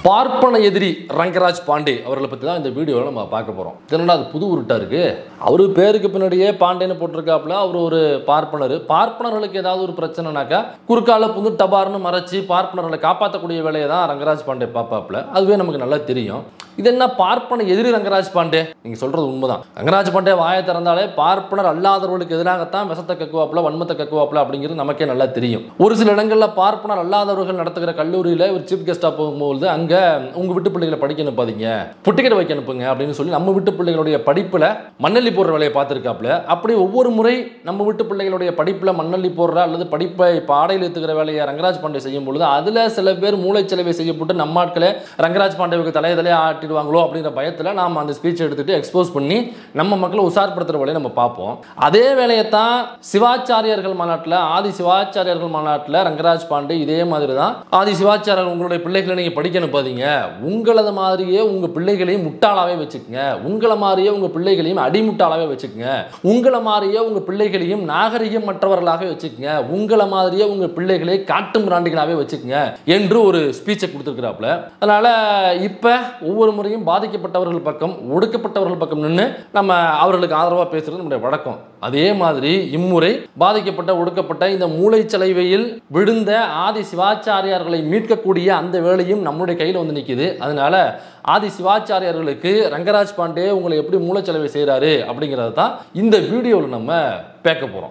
பார்ப்பன எதிரி ரங்கராஜ் பாண்டே அவர்களை பற்றி தான் இந்த வீடியோவில் நம்ம பார்க்க போகிறோம் என்னடா அது புது உருட்டா இருக்கு அவரு பேருக்கு பின்னாடியே பாண்டேன்னு போட்டிருக்காப்புல அவர் ஒரு பார்ப்பனர் பார்ப்பனர்களுக்கு ஏதாவது ஒரு பிரச்சனைனாக்கா குறுக்கால புந்து டபார்னு மறைச்சி பார்ப்பனர்களை காப்பாற்றக்கூடிய வேலையை தான் ரங்கராஜ் பாண்டே பார்ப்பாப்புல அதுவே நமக்கு நல்லா தெரியும் இது என்ன பார்ப்பன எதிரி ரங்கராஜ் பாண்டே நீங்க சொல்றது உண்மைதான் ரங்கராஜ் பாண்டே வாயை திறந்தாலே பார்ப்பனர் அல்லாதவர்களுக்கு எதிராகத்தான் விஷத்தை கக்குவாப்புல வன்மத்தை கக்குவாப்புல அப்படிங்கிறது நமக்கே நல்லா தெரியும் ஒரு சில இடங்கள்ல பார்ப்பனர் அல்லாதவர்கள் நடத்துகிற கல்லூரியில ஒரு சீஃப் கெஸ்டா போகும்போது அங்க உங்க வீட்டு பிள்ளைகளை படிக்க அனுப்பாதீங்க புட்டிக்கெட் வைக்க அனுப்புங்க அப்படின்னு சொல்லி நம்ம வீட்டு பிள்ளைகளுடைய படிப்புல மண்ணள்ளி போடுற வேலையை பார்த்துருக்காப்புல அப்படி ஒவ்வொரு முறை நம்ம வீட்டு பிள்ளைகளுடைய படிப்புல மண்ணள்ளி போடுற அல்லது படிப்பை பாடையில் ஏத்துக்கிற வேலையை ரங்கராஜ் பாண்டே செய்யும் பொழுது அதுல சில பேர் மூளைச்சலவை செய்யப்பட்டு நம்ம ஆட்களே ரங்கராஜ் பாண்டேவுக்கு தலைய தலையை ஆட்டிடுவாங்களோ அப்படிங்கிற பயத்தில் நாம் அந்த ஸ்பீச் எடுத்துட்டு எக்ஸ்போஸ் பண்ணி நம்ம மக்களை உஷார்படுத்துகிற வேலையை நம்ம பார்ப்போம் அதே வேலையை தான் சிவாச்சாரியர்கள் மாநாட்டில் ஆதி சிவாச்சாரியர்கள் மாநாட்டில் ரங்கராஜ் பாண்டே இதே மாதிரி தான் ஆதி சிவாச்சாரியர்கள் உங்களுடைய பிள்ளைகளை நீங்கள் படிக்க அனுப்பாதீங்க உங்களது மாதிரியே உங்கள் பிள்ளைகளையும் முட்டாளாவே வச்சுக்கோங்க உங்களை மாதிரியே உங்கள் பிள்ளைகளையும் அடிமுட்டாளாவே வச்சுக்கோங்க உங்களை மாதிரியே உங்கள் பிள்ளைகளையும் நாகரிகம் மற்றவர்களாக வச்சுக்கோங்க உங்களை மாதிரியே உங்கள் பிள்ளைகளை காட்டு மிராண்டிகளாகவே வச்சுக்கோங்க என்று ஒரு ஸ்பீச்சை கொடுத்துருக்கிறாப்புல அதனால இப்போ ஒவ்வொரு முறையும் பாதிக்கப்பட்டவர்கள் பக்கம் ஒடுக்கப்பட்டவர்கள் பக்கம் நின்று நம்ம அவர்களுக்கு ஆதரவாக பேசுறது நம்முடைய வழக்கம் அதே மாதிரி இம்முறை பாதிக்கப்பட்ட ஒடுக்கப்பட்ட இந்த மூளைச்சலவையில் விழுந்த ஆதி சிவாச்சாரியார்களை மீட்கக்கூடிய அந்த வேலையும் நம்முடைய கையில் வந்து நிற்கிது அதனால ஆதி சிவாச்சாரியார்களுக்கு ரங்கராஜ் பாண்டே உங்களை எப்படி மூளைச்சலவை செய்கிறாரு அப்படிங்கிறத தான் இந்த வீடியோவில் நம்ம பேக்க போகிறோம்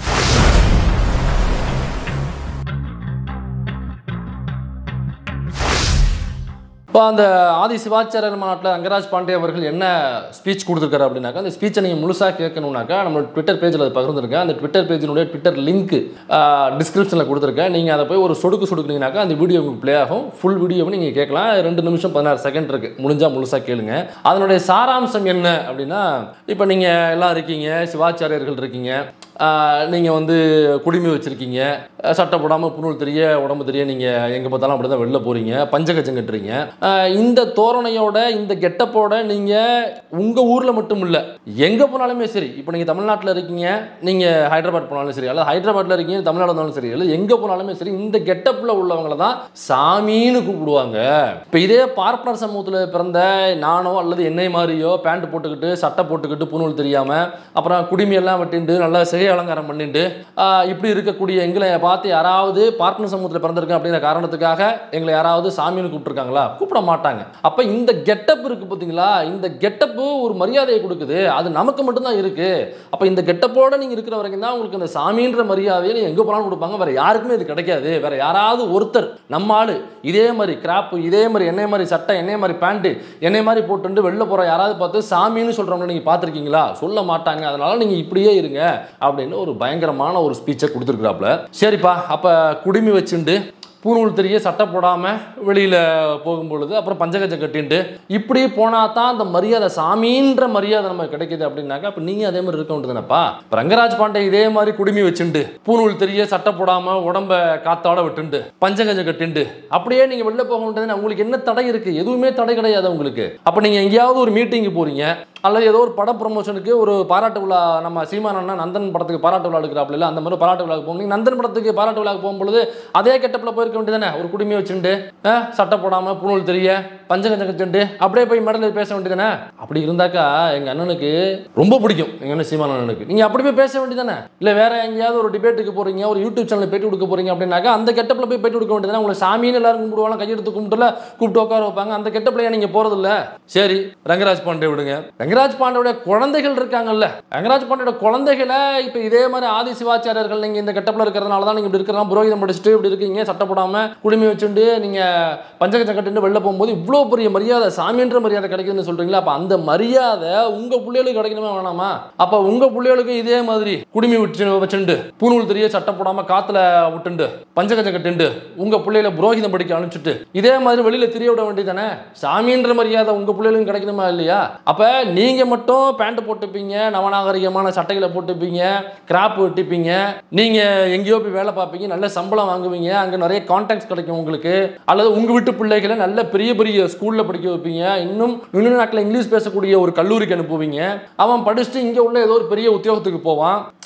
இப்போ அந்த ஆதி சிவாச்சாரியர் மாநாட்டில் ரங்கராஜ் பாண்டே அவர்கள் என்ன ஸ்பீச் கொடுத்துருக்காரு அப்படின்னாக்கா அந்த ஸ்பீச்சை நீங்கள் முழுசாக கேட்கணுன்னாக்கா நம்ம ட்விட்டர் பேஜில் அதை பகிர்ந்துருக்கேன் அந்த ட்விட்டர் பேஜினுடைய ட்விட்டர் லிங்க் டிஸ்கிரிப்ஷனில் கொடுத்துருக்கேன் நீங்கள் அதை போய் ஒரு சொடுக்கு சொடுக்குனீங்கனாக்கா அந்த வீடியோ உங்களுக்கு ப்ளே ஆகும் ஃபுல் வீடியோவை நீங்கள் கேட்கலாம் ரெண்டு நிமிஷம் பதினாறு செகண்ட் இருக்குது முடிஞ்சால் முழுசாக கேளுங்க அதனுடைய சாராம்சம் என்ன அப்படின்னா இப்போ நீங்கள் எல்லாம் இருக்கீங்க சிவாச்சாரியர்கள் இருக்கீங்க நீங்கள் வந்து குடிமை வச்சுருக்கீங்க சட்டை போடாமல் புனல் தெரிய உடம்பு தெரிய நீங்கள் எங்கே பார்த்தாலும் அப்படி தான் வெளில போகிறீங்க பஞ்சகஜம் கட்டுறீங்க ஆஹ் இந்த தோரணையோட இந்த கெட்டப்போட நீங்கள் உங்கள் ஊரில் மட்டும் இல்லை எங்கே போனாலுமே சரி இப்போ நீங்கள் தமிழ்நாட்டில் இருக்கீங்க நீங்கள் ஹைதராபாத் போனாலும் சரி அல்லது ஹைதராபாத்தில் இருக்கீங்க தமிழ்நாடு வந்தாலும் சரி அல்லது எங்கே போனாலுமே சரி இந்த கெட்டப்பில் உள்ளவங்கள தான் சாமின்னு கூப்பிடுவாங்க இப்போ இதே பார்ப்பனர் சமூகத்தில் பிறந்த நானோ அல்லது என்னை மாதிரியோ பேண்ட் போட்டுக்கிட்டு சட்டை போட்டுக்கிட்டு புனல் தெரியாமல் அப்புறம் குடிமையெல்லாம் வெட்டிண்டு நல்லா சிகை அலங்காரம் பண்ணிட்டு ஆஹ் இப்படி இருக்கக்கூடிய எங்களை பார்த்து யாராவது பார்ப்பன சமூகத்தில் பிறந்திருக்கேன் அப்படிங்கிற காரணத்துக்காக எங்களை யாராவது சாமின்னு கூப்பிட்டுருக்காங்களா கூப்பிட மாட்டாங்க அப்போ இந்த கெட்டப் இருக்கு பார்த்தீங்களா இந்த கெட்டப்பு ஒரு மரியாதையை கொடுக்குது அது நமக்கு மட்டும்தான் இருக்கு அப்போ இந்த கெட்டப்போட நீங்கள் இருக்கிற வரைக்கும் தான் உங்களுக்கு இந்த சாமின்ற மரியாதையை நீங்கள் எங்கே போனாலும் கொடுப்பாங்க வேற யாருக்குமே இது கிடைக்காது வேற யாராவது ஒருத்தர் நம்ம ஆளு இதே மாதிரி கிராப்பு இதே மாதிரி என்னை மாதிரி சட்டை என்னை மாதிரி பேண்ட்டு என்னை மாதிரி போட்டுட்டு வெளில போகிற யாராவது பார்த்து சாமின்னு சொல்கிறவங்க நீங்கள் பார்த்துருக்கீங்களா சொல்ல மாட்டாங்க அதனால நீங்கள் இப்படியே இருங்க அப்படின்னு ஒரு பயங்கரமான ஒரு ஸ்பீச்சை கொடுத்துருக்குறாப்புல சரிப்பா அப்போ குடுமி வச்சுண்டு பூநூல் தெரிய சட்டை போடாமல் வெளியில் போகும்பொழுது அப்புறம் பஞ்சகஜம் கட்டின்ட்டு இப்படி போனால் தான் அந்த மரியாதை சாமின்ற மரியாதை நமக்கு கிடைக்குது அப்படின்னாக்கா அப்போ நீங்கள் அதே மாதிரி இருக்க வேண்டியதுனப்பா இப்போ ரங்கராஜ் பாண்டே இதே மாதிரி குடுமி வச்சுண்டு பூநூல் தெரிய சட்டை போடாமல் உடம்ப காத்தாட விட்டுண்டு பஞ்சகஜம் கட்டிண்டு அப்படியே நீங்கள் வெளில போக வேண்டியதுன்னா உங்களுக்கு என்ன தடை இருக்குது எதுவுமே தடை கிடையாது உங்களுக்கு அப்போ நீங்கள் எங்கேயாவது ஒரு மீட்டிங்கு போகிறீங்க அல்லது ஏதோ ஒரு பட ப்ரொமோஷனுக்கு ஒரு பாராட்டு விழா நம்ம சீமான் அண்ணா நந்தன் படத்துக்கு பாராட்டு விழா எடுக்கிறாப்புல இல்ல அந்த மாதிரி பாராட்டு விழாக்கு போகணும் நந்தன் படத்துக்கு பாராட்டு விழாக்கு போகும்பொழுது அதே கெட்டப்பில் போயிருக்க வேண்டியதானே ஒரு குடுமையை வச்சுட்டு அஹ், சட்டை போடாமல் புனல் தெரிய பஞ்சகஞ்சம் கச்சுண்டு அப்படியே போய் மேடலில் பேச வேண்டியதானே அப்படி இருந்தாக்கா எங்கள் அண்ணனுக்கு ரொம்ப பிடிக்கும் எங்கள் அண்ணன் சீமான் அண்ணனுக்கு நீங்கள் அப்படி போய் பேச வேண்டியதானே இல்லை வேற எங்கேயாவது ஒரு டிபேட்டுக்கு போகிறீங்க ஒரு யூடியூப் சேனலில் பேட்டி கொடுக்க போகிறீங்க அப்படின்னாக்கா அந்த கெட்டப்பில் போய் பேட்டி கொடுக்க வேண்டியதானே உங்களை சாமின்னு எல்லாரும் கும்பிடுவாங்க கையெடுத்து கும்பிட்டுல கூப்பிட்டு உட்கார வைப்பாங்க அந்த கெட்டப்பில் ஏன் நீங்கள் போகிறதில்ல சரி ரங்கராஜ் பாண்டே விடுங்க ரங்கராஜ் பாண்டேவுடைய குழந்தைகள் இருக்காங்கல்ல ரங்கராஜ் பாண்டேயோட குழந்தைகளை இப்போ இதே மாதிரி ஆதி சிவாச்சாரியர்கள் நீங்கள் இந்த கெட்டப்பில் இருக்கிறதுனால தான் நீங்கள் இப்படி இருக்கிறலாம் புரோகிதம் படிச்சுட்டு இப்படி இருக்கீங்க சட்டை போடாமல் குடுமி வச்சுட்டு நீங்கள் பஞ்சகச்சம் கட்டிட்டு வெளில போகும்போது இவ்வளோ பெரிய மரியாதை சாமின்ற மரியாதை கிடைக்குதுன்னு சொல்கிறீங்களா அப்போ அந்த மரியாதை உங்கள் பிள்ளைகளுக்கு கிடைக்கணுமே வேணாமா அப்போ உங்கள் பிள்ளைகளுக்கு இதே மாதிரி குடுமி வச்சு வச்சுண்டு பூநூல் தெரிய சட்டை போடாமல் காற்றுல விட்டுண்டு பஞ்சகச்சம் கட்டிண்டு உங்கள் பிள்ளைகளை புரோகிதம் படிக்க அனுப்பிச்சிட்டு இதே மாதிரி வெளியில் தெரிய விட வேண்டியதானே சாமின்ற மரியாதை உங்கள் பிள்ளைகளுக்கும் கிடைக்கணுமா இல்லையா அப்போ நீங்கள் மட்டும் பேண்ட் போட்டுப்பீங்க நவநாகரிகமான சட்டைகளை போட்டுப்பீங்க கிராப் வெட்டிப்பீங்க நீங்கள் எங்கேயோ போய் வேலை பார்ப்பீங்க நல்ல சம்பளம் வாங்குவீங்க அங்கே நிறைய கான்டாக்ட்ஸ் கிடைக்கும் உங்களுக்கு அல்லது உங்கள் வீட்டு பிள்ளைகளை நல்ல பெரிய பெரிய ஸ்கூலில் படிக்க வைப்பீங்க இன்னும் இன்னும் நாட்டில் இங்கிலீஷ் பேசக்கூடிய ஒரு கல்லூரிக்கு அனுப்புவீங்க அவன் படிச்சுட்டு இங்கே உள்ள ஏதோ ஒரு பெரிய உத்தியோகத்துக்கு போவான்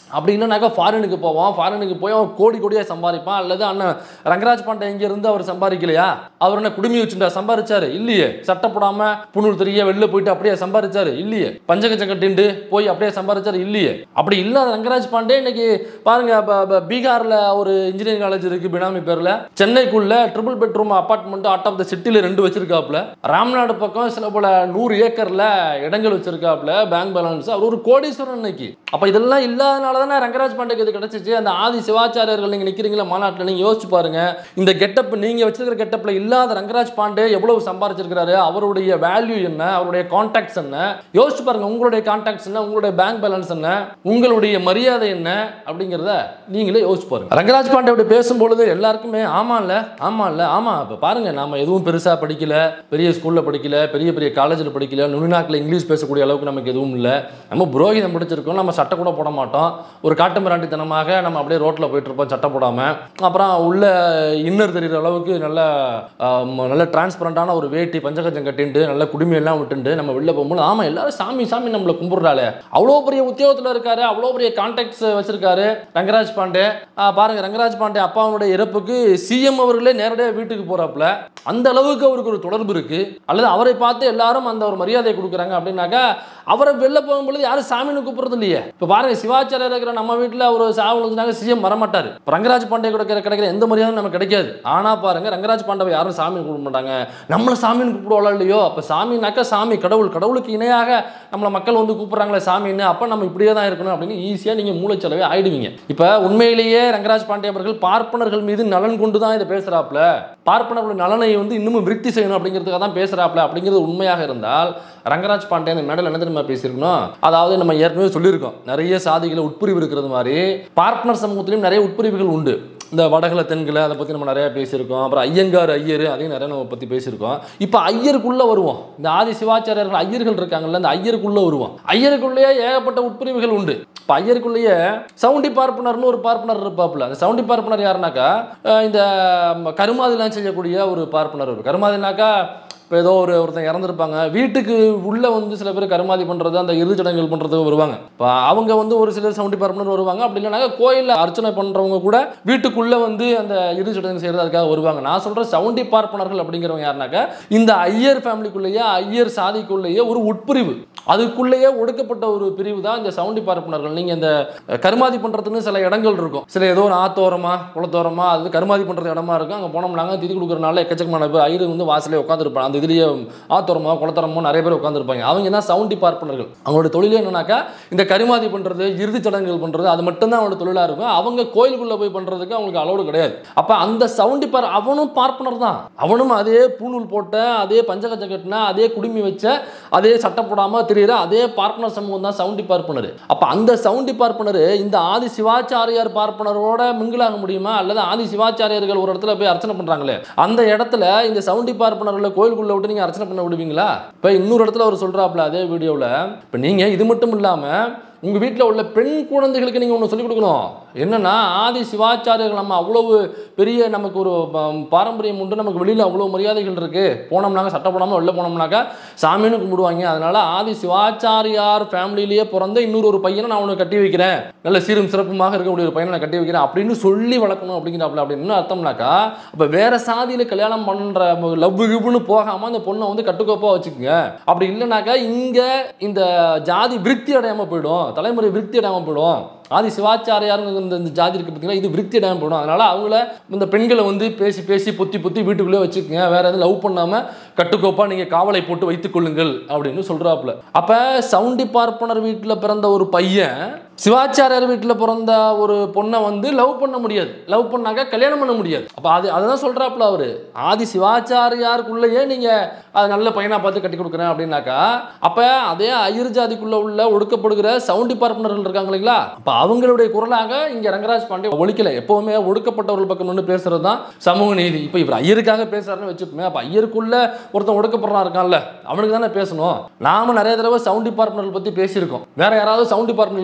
அப்படி இல்லைனாக்கா ஃபாரினுக்கு போவான் ஃபாரினுக்கு போய் அவன் கோடி கோடியாக சம்பாதிப்பான் அல்லது அண்ணன் ரங்கராஜ் பாண்டே இங்க இருந்து அவர் சம்பாதிக்கலையா அவர் என்ன குடுமி வச்சுட்டா சம்பாதிச்சாரு இல்லையே சட்டை போடாம புண்ணூர் தெரிய வெளில போயிட்டு அப்படியே சம்பாதிச்சாரு இல்லையே பஞ்சகச்சம் கட்டிண்டு போய் அப்படியே சம்பாதிச்சாரு இல்லையே அப்படி இல்லாத ரங்கராஜ் பாண்டே இன்னைக்கு பாருங்க ப- ப- பீகார்ல ஒரு இன்ஜினியரிங் காலேஜ் இருக்கு பினாமி பேர்ல சென்னைக்குள்ள triple bedroom apartment out of the சிட்டில ரெண்டு வச்சிருக்காப்ல ராம்நாடு பக்கம் சில போல நூறு ஏக்கர்ல இடங்கள் வச்சிருக்காப்ல பேங்க் பேலன்ஸ் அவர் ஒரு கோடீஸ்வரன் இன்னைக்கு அப்ப இதெல்லாம் இல்லாதனால தானே ரங்கராஜ் பாண்டேக்கு இது கிடைச்சிச்சு அந்த ஆதி சிவாச்சாரியர்கள் நீங்க நிக்கிறீங்களா மாநாட்டில் நீங்க யோசிச்சு பாருங்க இந்த கெட்டப் நீங்க வச்சிருக்கிற கெட்டப்ல இல்லாத ரங்கராஜ் பாண்டே எவ்வளவு சம்பாரிச்சிருக்காரு அவருடைய வேல்யூ என்ன அவருடைய கான்டாக்ட்ஸ் என்ன யோசிச்சு பாருங்க உங்களுடைய கான்டாக்ட்ஸ் என்ன உங்களுடைய பேங்க் பேலன்ஸ் என்ன உங்களுடைய மரியாதை என்ன அப்படிங்கிறத நீங்களே யோசிச்சு பாருங்க ரங்கராஜ் பாண்டே அப்படி பேசும்பொழுது எல்லாருக்குமே ஆமா இல்ல ஆமா இல்ல ஆமா இப்ப பாருங்க நாம எதுவும் பெருசா படிக்கல பெரிய ஸ்கூல்ல படிக்கல பெரிய பெரிய காலேஜில் படிக்கல நுனிநாட்டில் இங்கிலீஷ் பேசக்கூடிய அளவுக்கு நமக்கு எதுவும் இல்லை நம்ம புரோகிதம் படிச்சிருக்கோம் நம்ம சட்டை கூட போட மாட்டோம் ஒரு காட்டு மிராண்டித்தனமாக நம்ம அப்படியே ரோட்டில் போயிட்டு இருப்போம் சட்டை போடாமல் அப்புறம் உள்ள இன்னர் தெரிகிற அளவுக்கு நல்ல ஆம், நல்ல டிரான்ஸ்பரண்டான ஒரு வேட்டி பஞ்சகஜம் கட்டிண்டு நல்ல குடுமையெல்லாம் விட்டுண்டு நம்ம வெளில போகும்போது ஆமாம் எல்லாரும் சாமி சாமி நம்மளை கும்பிடுறாளே அவ்வளோ பெரிய உத்தியோகத்தில் இருக்காரு அவ்வளோ பெரிய கான்டாக்ட்ஸ் வச்சிருக்காரு ரங்கராஜ் பாண்டே ஆ, பாருங்க ரங்கராஜ் பாண்டே அப்பாவுடைய இறப்புக்கு சிஎம் அவர்களே நேரடியாக வீட்டுக்கு போறாப்புல அந்த அளவுக்கு அவருக்கு ஒரு தொடர்பு இருக்கு அல்லது அவரை பார்த்து எல்லாரும் அந்த ஒரு மரியாதை கொடுக்குறாங்க அப்படின்னாக்கா அவரை வெளில போகும்பொழுது யாரும் சாமின்னு கூப்பிடுறது இல்லையே இப்போ பாருங்க சிவாச்சாரியர் இருக்கிற நம்ம வீட்டில் ஒரு சாவு வந்துனாங்க சிஎம் வரமாட்டார் இப்ப ரங்கராஜ் பாண்டே கிடைக்கிற கிடைக்கிற எந்த மரியாதையும் நமக்கு கிடைக்காது ஆனா பாருங்க ரங்கராஜ் பாண்டவை யாரும் சாமி கூப்பிட மாட்டாங்க நம்மள சாமின்னு கூப்பிடுவாளா இல்லையோ அப்போ சாமினாக்கா சாமி கடவுள் கடவுளுக்கு இணையாக நம்மளை மக்கள் வந்து கூப்பிடுறாங்களே சாமின்னு அப்போ நம்ம இப்படியே தான் இருக்கணும் அப்படின்னு ஈஸியாக நீங்கள் மூளைச்சலவை ஆயிடுவீங்க இப்போ உண்மையிலேயே ரங்கராஜ் பாண்டே அவர்கள் பார்ப்பனர்கள் மீது நலன் கொண்டு தான் இதை பேசுறாப்புல பார்ப்பனர்கள் நலனை வந்து இன்னமும் விருத்தி செய்யணும் அப்படிங்கிறதுக்காக தான் பேசுறாப்புல அப்படிங்கிறது உண்மையாக இருந்தால் ரங்கராஜ் பாண்டே அந்த மேடல் என்ன தெரியுமா பேசியிருக்கணும் அதாவது நம்ம ஏற்கனவே சொல்லியிருக்கோம் நிறைய சாதிகளை உட்பிரிவு இருக்கிறது மாதிரி பார்ப்பனர் சமூகத்திலையும் நிறைய உட்பிரிவுகள் உண்டு இந்த வடகல தென்கில அதை பற்றி நம்ம நிறைய பேசியிருக்கோம் அப்புறம் ஐயங்கார் ஐயர் அதையும் நிறைய நம்ம பற்றி பேசியிருக்கோம் இப்போ ஐயருக்குள்ளே வருவோம் இந்த ஆதி சிவாச்சாரியர்கள் ஐயர்கள் இருக்காங்கல்ல அந்த ஐயருக்குள்ளே வருவோம் ஐயருக்குள்ளேயே ஏகப்பட்ட உட்பிரிவுகள் உண்டு இப்போ ஐயருக்குள்ளேயே சவுண்டி பார்ப்பனர்னு ஒரு பார்ப்பனர் இருப்பாப்புல அந்த சவுண்டி பார்ப்பனர் யாருனாக்கா அஹ் இந்த கருமாதிலாம் செய்யக்கூடிய ஒரு பார்ப்பனர் இருக்கு கருமாதினாக்கா இப்போ ஏதோ ஒரு ஒருத்தன் இறந்துருப்பாங்க வீட்டுக்கு உள்ளே வந்து சில பேர் கருமாதி பண்ணுறது அந்த இறுதி சடங்குகள் பண்ணுறதுக்கு வருவாங்க இப்போ அவங்க வந்து ஒரு சிலர் சவுண்டி பார்ப்பனர் வருவாங்க அப்படி இல்லைனாக்கா கோயிலில் அர்ச்சனை பண்ணுறவங்க கூட வீட்டுக்குள்ளே வந்து அந்த இறுதி சடங்கு செய்கிறது அதுக்காக வருவாங்க நான் சொல்கிற சவுண்டி பார்ப்பனர்கள் அப்படிங்கிறவங்க யாருனாக்கா இந்த ஐயர் ஃபேமிலிக்குள்ளேயே ஐயர் சாதிக்குள்ளேயே ஒரு உட்பிரிவு அதுக்குள்ளேயே ஒடுக்கப்பட்ட ஒரு பிரிவு தான் இந்த சவுண்டி பார்ப்பனர்கள் நீங்கள் இந்த கருமாதி பண்ணுறதுன்னு சில இடங்கள் இருக்கும் சில ஏதோ ஒரு ஆத்தோரமா குளத்தோரமா அது கருமாதி பண்ணுறது இடமா இருக்கும் அங்கே போனோம்னாங்க திதி கொடுக்குறனால எக்கச்சக்கமான பேர் ஐயர் வந்து வாசலே உட்காந்துருப்பாங்க அந்த இதுலேயே ஆத்தோரமா குளத்தோரமோ நிறைய பேர் உட்காந்துருப்பாங்க அவங்க தான் சவுண்டி பார்ப்பனர்கள் அவங்களோட தொழிலே என்னன்னாக்கா இந்த கருமாதி பண்ணுறது இறுதி சடங்குகள் பண்ணுறது அது மட்டும்தான் அவங்களோட தொழிலாக இருக்கும் அவங்க கோயிலுக்குள்ளே போய் பண்ணுறதுக்கு அவங்களுக்கு அலோடு கிடையாது அப்போ அந்த சவுண்டி பார் அவனும் பார்ப்பனர் தான் அவனும் அதே பூணூல் போட்ட அதே பஞ்சகச்சம் கட்டின அதே குடுமி வச்ச அதே சட்டை போடாம தெரியுற அதே பார்ப்பனர் சமூகம் தான் சவுண்டி பார்ப்பனர் அப்ப அந்த சவுண்டி பார்ப்பனர் இந்த ஆதி சிவாச்சாரியார் பார்ப்பனரோட மிங்கிலாக முடியுமா அல்லது ஆதி சிவாச்சாரியர்கள் ஒரு இடத்துல போய் அர்ச்சனை பண்றாங்களே அந்த இடத்துல இந்த சவுண்டி பார்ப்பனர்களை கோயிலுக்குள்ள விட்டு நீங்க அர்ச்சனை பண்ண விடுவீங்களா இப்ப இன்னொரு இடத்துல அவர் சொல்றாப்புல அதே வீடியோவில் இப்ப நீங்க இது மட்டும் இல்லாம உங்கள் வீட்டில் உள்ள பெண் குழந்தைகளுக்கு நீங்கள் ஒன்று சொல்லிக் கொடுக்கணும் என்னன்னா ஆதி சிவாச்சாரியர்கள் நம்ம அவ்வளவு பெரிய நமக்கு ஒரு ப- பாரம்பரியம் உண்டு நமக்கு வெளியில் அவ்வளோ மரியாதைகள் இருக்குது போனோம்னாக்க சட்டை போடாமல் வெளில போனோம்னாக்கா சாமின்னு கும்பிடுவாங்க அதனால ஆதி சிவாச்சாரியார் ஃபேமிலியிலேயே பிறந்த இன்னொரு ஒரு பையனை நான் உனக்கு கட்டி வைக்கிறேன் நல்ல சீரும் சிறப்புமாக இருக்கக்கூடிய ஒரு பையனை நான் கட்டி வைக்கிறேன் அப்படின்னு சொல்லி வளர்க்கணும் அப்படிங்கிறாப்புல அப்படின்னு அர்த்தம்னாக்கா அப்போ வேற சாதியில் கல்யாணம் பண்ணுற லவ் கிவ்னு போகாமல் அந்த பொண்ணை வந்து கட்டுக்கோப்பாக வச்சுக்கோங்க அப்படி இல்லைனாக்கா இங்கே இந்த ஜாதி விருத்தி அடையாமல் போயிடும் தலைமுறை விருத்தி அடையாமல் போயிடும் ஆதி சிவாச்சாரியாருங்க இந்த இந்த ஜாதி இருக்கு பார்த்தீங்கன்னா இது விருத்தி அடையாமல் போயிடும் அதனால அவங்கள இந்த பெண்களை வந்து பேசி பேசி பொத்தி பொத்தி வீட்டுக்குள்ளே வச்சுக்கோங்க வேற எதுவும் லவ் பண்ணாமல் கட்டுக்கோப்பாக நீங்கள் காவலை போட்டு வைத்துக் கொள்ளுங்கள் அப்படின்னு சொல்கிறாப்புல அப்போ சவுண்டி பார்ப்பனர் வீட்டில் பிறந்த ஒரு பையன் சிவாச்சாரியார் வீட்டில் பிறந்த ஒரு பொண்ணை வந்து லவ் பண்ண முடியாது லவ் பண்ணாக்க கல்யாணம் பண்ண முடியாது அப்போ அது அதுதான் சொல்கிறாப்புல அவர் ஆதி சிவாச்சாரியாருக்குள்ளேயே நீங்கள் அது நல்ல பையனாக பார்த்து கட்டி கொடுக்குறேன் அப்படின்னாக்கா அப்போ அதே ஐயர் ஜாதிக்குள்ளே உள்ள ஒடுக்கப்படுகிற சவுண்டி பார்ப்பனர்கள் இருக்காங்க இல்லைங்களா அப்போ அவங்களுடைய குரலாக இங்கே ரங்கராஜ் பாண்டே ஒழிக்கல எப்போவுமே ஒடுக்கப்பட்டவர்கள் பக்கம் நின்று பேசுறது தான் சமூக நீதி இப்போ இவர் ஐயருக்காக பேசுறாருன்னு வச்சுப்போமே அப்போ ஐயருக்குள்ள ஒருத்தன் ஒடுக்கப்படுறான் இருக்கான்ல அவனுக்கு தானே பேசணும் நாம நிறைய தடவை சவுண்ட் டிபார்ட்மெண்ட் பற்றி பேசியிருக்கோம் வேற யாராவது சவுண்ட் டிபார்ட்மெண்ட் பற்றி பேசி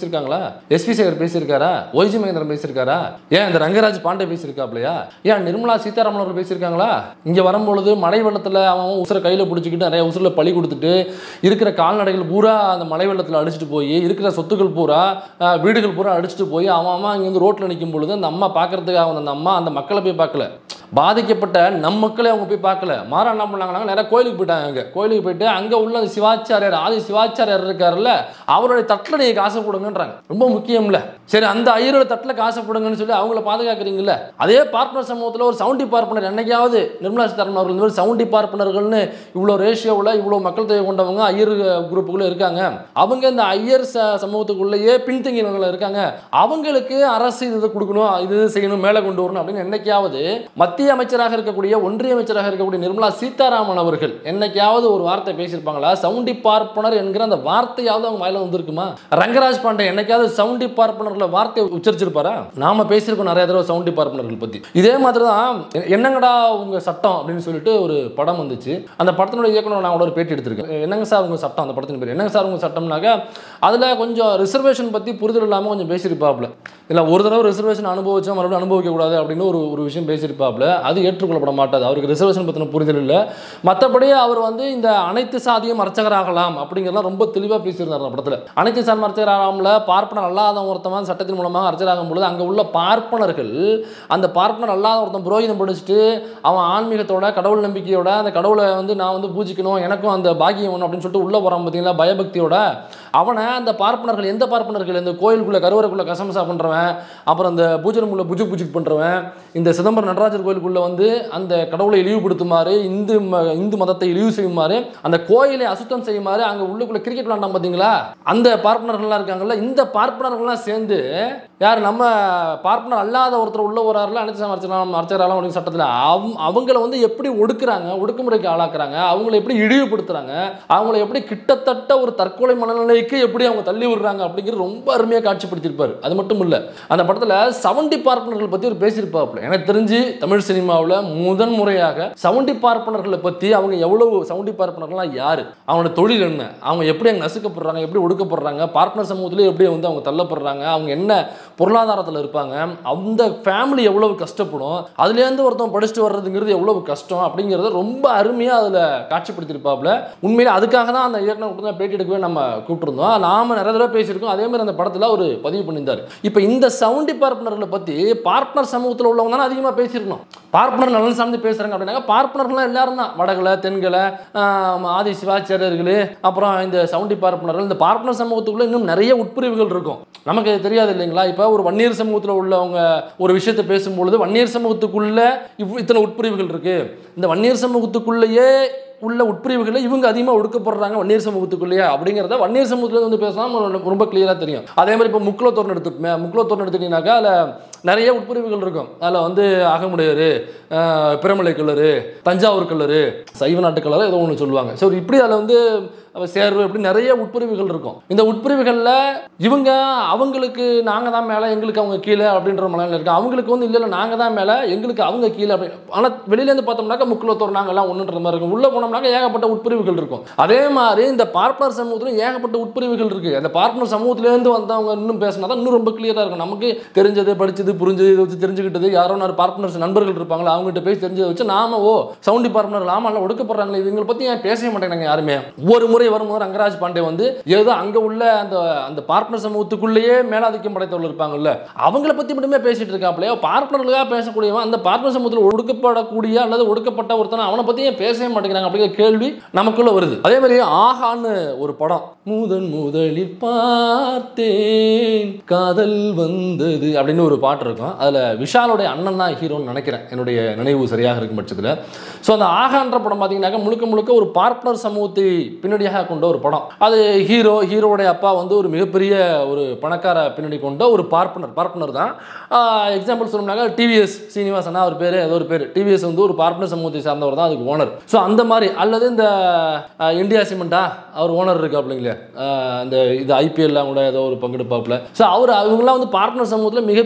பேசியிருக்காங்களா எஸ்பி சேகர் பேசியிருக்காரா ஒய்ஜி மகேந்திரன் பேசியிருக்காரா ஏன் இந்த ரங்கராஜ் பாண்டே பேசியிருக்காப்லையா ஏன் நிர்மலா சீதாராமன் அவர்கள் பேசியிருக்காங்களா இங்கே வரும்பொழுது மழை வெள்ளத்தில் அவன் அவன் உசுரை கையில் பிடிச்சிக்கிட்டு நிறைய உசுரில் பழி கொடுத்துட்டு இருக்கிற கால்நடைகள் பூரா அந்த மழை வெள்ளத்தில் அடிச்சிட்டு போய் இருக்கிற சொத்துக்கள் பூரா அஹ், வீடுகள் பூரா அடிச்சிட்டு போய் அவன் அவன் இங்கே வந்து ரோட்டில் நிற்கும் பொழுது அந்த அம்மா பார்க்கறதுக்காக வந்த அந்த அம்மா அந்த மக்களை போய் பார்க்கல பாதிக்கப்பட்ட நம் மக்களை அவங்க போய் பார்க்கல மாறா என்ன பண்ணாங்கன்னா நேராக கோயிலுக்கு போயிட்டாங்க அங்கே கோயிலுக்கு போயிட்டு அங்கே உள்ள அந்த சிவாச்சாரியார் ஆதி சிவாச்சாரியார் இருக்காருல்ல அவருடைய தட்டில் நீங்கள் காசை கொடுங்கன்றாங்க ரொம்ப முக்கியம்ல சரி அந்த ஐயரோட தட்டில் காசை கொடுங்கன்னு சொல்லி அவங்கள பாதுகாக்கிறீங்கல்ல அதே பார்ப்பனர் சமூகத்தில் ஒரு சவுண்டி பார்ப்பனர் என்னைக்காவது நிர்மலா சீதாராமன் அவர்கள் இந்த மாதிரி சவுண்டி பார்ப்பனர்கள்னு இவ்வளோ ரேஷியோவில் இவ்வளோ மக்கள் தொகை கொண்டவங்க ஐயர் குரூப்புக்குள்ளே இருக்காங்க அவங்க இந்த ஐயர் ச- சமூகத்துக்குள்ளேயே பின்தங்கினவங்கள இருக்காங்க அவங்களுக்கு அரசு இது இது கொடுக்கணும் இது இது செய்யணும் மேலே கொண்டு வரணும் அப்படின்னு என்னைக்காவது மத்திய அமைச்சராக இருக்கக்கூடிய ஒன்றிய அமைச்சராக இருக்கக்கூடிய நிர்மலா சீதாராமன் அவர்கள் என்னைக்காவது ஒரு வார்த்தை பேசியிருப்பாங்களா சவுண்டி பார்ப்பனர் என்கிற அந்த வார்த்தையாவது அவங்க வாயில வந்திருக்குமா ரங்கராஜ் பாண்டே என்னைக்காவது சவுண்டி பார்ப்பனர்ல வார்த்தை உச்சரிச்சிருப்பாரா நாம பேசியிருக்கோம் நிறைய தடவை சவுண்டி பார்ப்பனர்கள் பத்தி இதே மாதிரி தான் என்னங்கடா உங்க சட்டம் அப்படின்னு சொல்லிட்டு ஒரு படம் வந்துச்சு அந்த படத்தினுடைய இயக்குனர் நான் கூட ஒரு பேட்டி எடுத்திருக்கேன் என்னங்க சார் உங்க சட்டம் அந்த படத்தின் பேர் என்னங்க சார் உங்க சட்டம்னாக்க அதுல கொஞ்சம் ரிசர்வேஷன் பத்தி புரிதல் இல்லாம கொஞ்சம் பேசியிருப்பாப்ல இல்லை ஒரு தடவை ரிசர்வேஷன் அனுபவிச்சா மறுபடியும் அனுபவிக்க கூடாது அப்படின்னு ஒரு ஒரு விஷயம் பேசியிருப்பாப்ல அது ஏற்றுக்கொள்ளப்பட மாட்டாது அவருக்கு ரிசர்வேஷன் பற்றின புரிதல் இல்லை மற்றபடி அவர் வந்து இந்த அனைத்து சாதியும் அர்ச்சகராகலாம் அப்படிங்கிறதெல்லாம் ரொம்ப தெளிவாக பேசியிருந்தார் அந்த படத்தில் அனைத்து சாதி அர்ச்சகராகலாம்ல பார்ப்பனர் அல்லாத ஒருத்தவன் சட்டத்தின் மூலமாக அர்ச்சகராகும் பொழுது அங்கே உள்ள பார்ப்பனர்கள் அந்த பார்ப்பனர் அல்லாத ஒருத்தன் புரோகிதம் படிச்சுட்டு அவன் ஆன்மீகத்தோட கடவுள் நம்பிக்கையோட அந்த கடவுளை வந்து நான் வந்து பூஜிக்கணும் எனக்கும் அந்த பாக்கியம் வேணும் அப்படின்னு சொல்லிட்டு உள்ளே போகிறான் பார்த்தீங்களா பயபக்தியோட அவனை அந்த பார்ப்பனர்கள் எந்த பார்ப்பனர்கள் இந்த கோயிலுக்குள்ளே கருவறைக்குள்ளே கசமசா பண்ணுறவன் அப்புறம் அந்த பூஜை ரூமில் புஜுக் புஜுக் பண்ணுறவன் இந்த சிதம்பரம் நடராஜர் கோயிலுக்குள்ளே வந்து அந்த கடவுளை இழிவுபடுத்துமாறு இந்து ம- இந்து மதத்தை இழிவு செய்யுமாறு அந்த கோயிலை அசுத்தம் செய்யுமாறு அங்கே உள்ளுக்குள்ளே கிரிக்கெட் விளாண்டான் பார்த்தீங்களா அந்த பார்ப்பனர்கள்லாம் இருக்காங்கல்ல இந்த பார்ப்பனர்கள்லாம் சேர்ந்து யார் நம்ம பார்ப்பனர் அல்லாத ஒருத்தர் உள்ள வராருல அனைத்து அர்ச்சனம் அர்ச்சகராலாம் அப்படின்னு சட்டத்தில் அவ் அவங்கள வந்து எப்படி ஒடுக்குறாங்க ஒடுக்குமுறைக்கு ஆளாக்குறாங்க அவங்கள எப்படி இழிவுபடுத்துறாங்க அவங்கள எப்படி கிட்டத்தட்ட ஒரு தற்கொலை மனநிலைக்கு எப்படி அவங்க தள்ளி விடுறாங்க அப்படிங்கிறது ரொம்ப அருமையாக காட்சிப்படுத்தியிருப்பார் அது மட்டும் இல்லை அந்த படத்தில் சவுண்டி பார்ப்பனர்கள் பற்றி ஒரு பேசியிருப்பாப்புல எனக்கு தெரிஞ்சு தமிழ் சினிமாவில் முதன் முறையாக சவுண்டி பார்ப்பனர்களை பற்றி அவங்க எவ்வளவு சவுண்டி பார்ப்பனர்கள்லாம் யார் அவங்களோட தொழில் என்ன அவங்க எப்படி அங்கே நசுக்கப்படுறாங்க எப்படி ஒடுக்கப்படுறாங்க பார்ட்னர் சமூகத்திலே எப்படி வந்து அவங்க தள்ளப்படுறாங்க அவங்க என்ன பொருளாதாரத்தில் இருப்பாங்க அந்த ஃபேமிலி எவ்வளவு கஷ்டப்படும் அதுலேருந்து ஒருத்தன் படிச்சுட்டு வர்றதுங்கிறது எவ்வளவு கஷ்டம் அப்படிங்கிறத ரொம்ப அருமையாக அதில் காட்சிப்படுத்தியிருப்பாப்புல உண்மையிலே அதுக்காக தான் அந்த இயக்குனர் கூட தான் பேட்டி எடுக்கவே நம்ம கூப்பிட்டுருந்தோம் நாம நிறைய தடவை பேசியிருக்கோம் அதே மாதிரி அந்த படத்தில் ஒரு பதிவு பண்ணியிருந்தார் இப்போ இந்த சவுண்டி பார்ப்பனர்களை பற்றி பார்ட்னர் சமூகத்தில் உள்ளவங்க தானே அதிகமாக பேசியிருக்கணும் பார்ப்பனர் நலன் சார்ந்து பேசுகிறாங்க அப்படின்னாக்க பார்ப்பனர்கள்லாம் எல்லாரும் தான் வடகளை தென்களை ஆஹ், ஆதி சிவாச்சாரியர்கள் அப்புறம் இந்த சவுண்டி பார்ப்பனர்கள் இந்த பார்ப்பனர் சமூகத்துக்குள்ள இன்னும் நிறைய உட்பிரிவுகள் இருக்கும் நமக்கு அது தெரியாது இல்லைங்களா இப்போ ஒரு வன்னியர் சமூகத்தில் உள்ளவங்க ஒரு விஷயத்தை பேசும்பொழுது வன்னியர் சமூகத்துக்குள்ள இவ் இத்தனை உட்பிரிவுகள் இருக்கு இந்த வன்னியர் சமூகத்துக்குள்ளேயே உள்ள உட்பிரிவுகளில் இவங்க அதிகமாக ஒடுக்கப்படுறாங்க வன்னியர் சமூகத்துக்குள்ளேயே அப்படிங்கிறத வன்னியர் சமூகத்தில் வந்து பேசலாம் நமக்கு ரொம்ப கிளியராக தெரியும் அதே மாதிரி இப்போ முக்குலத்தோர்னு எடுத்து முக்குலத்தோர்னு எடுத்துட்டீங்கன்னாக்கா அதில் நிறைய உட்பிரிவுகள் இருக்கும் அதில் வந்து அகமுடையர் ஆஹ், பிரமலை கல்லரு தஞ்சாவூர் கல்லரு சைவ நாட்டு கல்லரு ஏதோ ஒன்று சொல்லுவாங்க ஸோ இப்படி அதில் வந்து அவ சேர்வு இப்படி நிறைய உட்பிரிவுகள் இருக்கும் இந்த உட்பிரிவுகளில் இவங்க அவங்களுக்கு நாங்கள் தான் மேலே எங்களுக்கு அவங்க கீழே அப்படின்ற மனநிலை இருக்கு அவங்களுக்கு வந்து இல்லை இல்லை நாங்கள் தான் மேலே எங்களுக்கு அவங்க கீழே அப்படி ஆனால் வெளியிலேருந்து பார்த்தோம்னாக்கா முக்குலத்தோர் நாங்கள்லாம் ஒன்றுன்ற மாதிரி இருக்கும் உள்ளே போனோம்னாக்கா ஏகப்பட்ட உட்பிரிவுகள் இருக்கும் அதே மாதிரி இந்த பார்ட்னர் சமூகத்திலும் ஏகப்பட்ட உட்பிரிவுகள் இருக்குது அந்த பார்ட்னர் சமூகத்திலேருந்து வந்தவங்க இன்னும் பேசினா தான் இன்னும் ரொம்ப கிளியராக இருக்கும் நமக்கு தெரிஞ்சது படிச்சது புரிஞ்சது இதை வச்சு தெரிஞ்சுக்கிட்டது யாரோ ஒரு பார்ட்னர்ஸ் நண்பர்கள் இருப்பாங்களா அவங்ககிட்ட பேசி தெரிஞ்சதை வச்சு நாம ஓ சவுண்டி பார்ட்னர் ஆமாம் ஒடுக்கப்படுறாங்களே இவங்களை பற்றி ஏன் பேசவே மாட்டேங்கிறாங்க யாருமே ஒரு முறை வரும்போது ரங்கராஜ் பாண்டே வந்து ஏதோ அங்கே உள்ள அந்த அந்த பார்ட்னர் சமூகத்துக்குள்ளேயே மேலாதிக்கம் படைத்தவர்கள் இருப்பாங்கல்ல அவங்கள பற்றி மட்டுமே பேசிட்டு இருக்காப்லையோ பார்ட்னர்களுக்காக பேசக்கூடியவன் அந்த பார்ட்னர் சமூகத்தில் ஒடுக்கப்படக்கூடிய அல்லது ஒடுக்கப்பட்ட ஒருத்தனை அவனை பற்றி ஏன் பேசவே மாட்டேங்கிறாங்க அப்படிங்கிற கேள்வி நமக்குள்ள வருது அதே மாதிரி ஆஹான்னு ஒரு படம் முதன் முதலில் பார்த்தேன் காதல் வந்தது அப்படின்னு ஒரு பாட்டு இருக்கும் அதில் விஷாலோடைய அண்ணன் தான் ஹீரோன்னு நினைக்கிறேன் என்னுடைய நினைவு சரியாக இருக்கும் பட்சத்தில் ஸோ அந்த ஆகான்ற படம் பார்த்தீங்கன்னாக்கா முழுக்க முழுக்க ஒரு பார்ட்னர் சமூகத்தை பின்னணியாக கொண்ட ஒரு படம் அது ஹீரோ ஹீரோவுடைய அப்பா வந்து ஒரு மிகப்பெரிய ஒரு பணக்கார பின்னணி கொண்ட ஒரு பார்ப்பனர் பார்ப்பனர் தான் எக்ஸாம்பிள் சொல்லணும்னாக்கா டிவிஎஸ் சீனிவாசனா அவர் பேர் ஏதோ ஒரு பேர் டிவிஎஸ் வந்து ஒரு பார்ப்பனர் சமூகத்தை சார்ந்தவர் தான் அதுக்கு ஓனர் ஸோ அந்த மாதிரி அல்லது இந்த அஹ், இந்தியா சிமெண்டா அவர் ஓனர் இருக்கு அப்படிங்களே அந்த இது ஐபிஎல்லாம் கூட ஏதோ ஒரு பங்கெடுப்பாப்புல ஸோ அவர் அவங்களாம் வந்து பார்ட்னர் சமூகத்தில் மிகப்பெரிய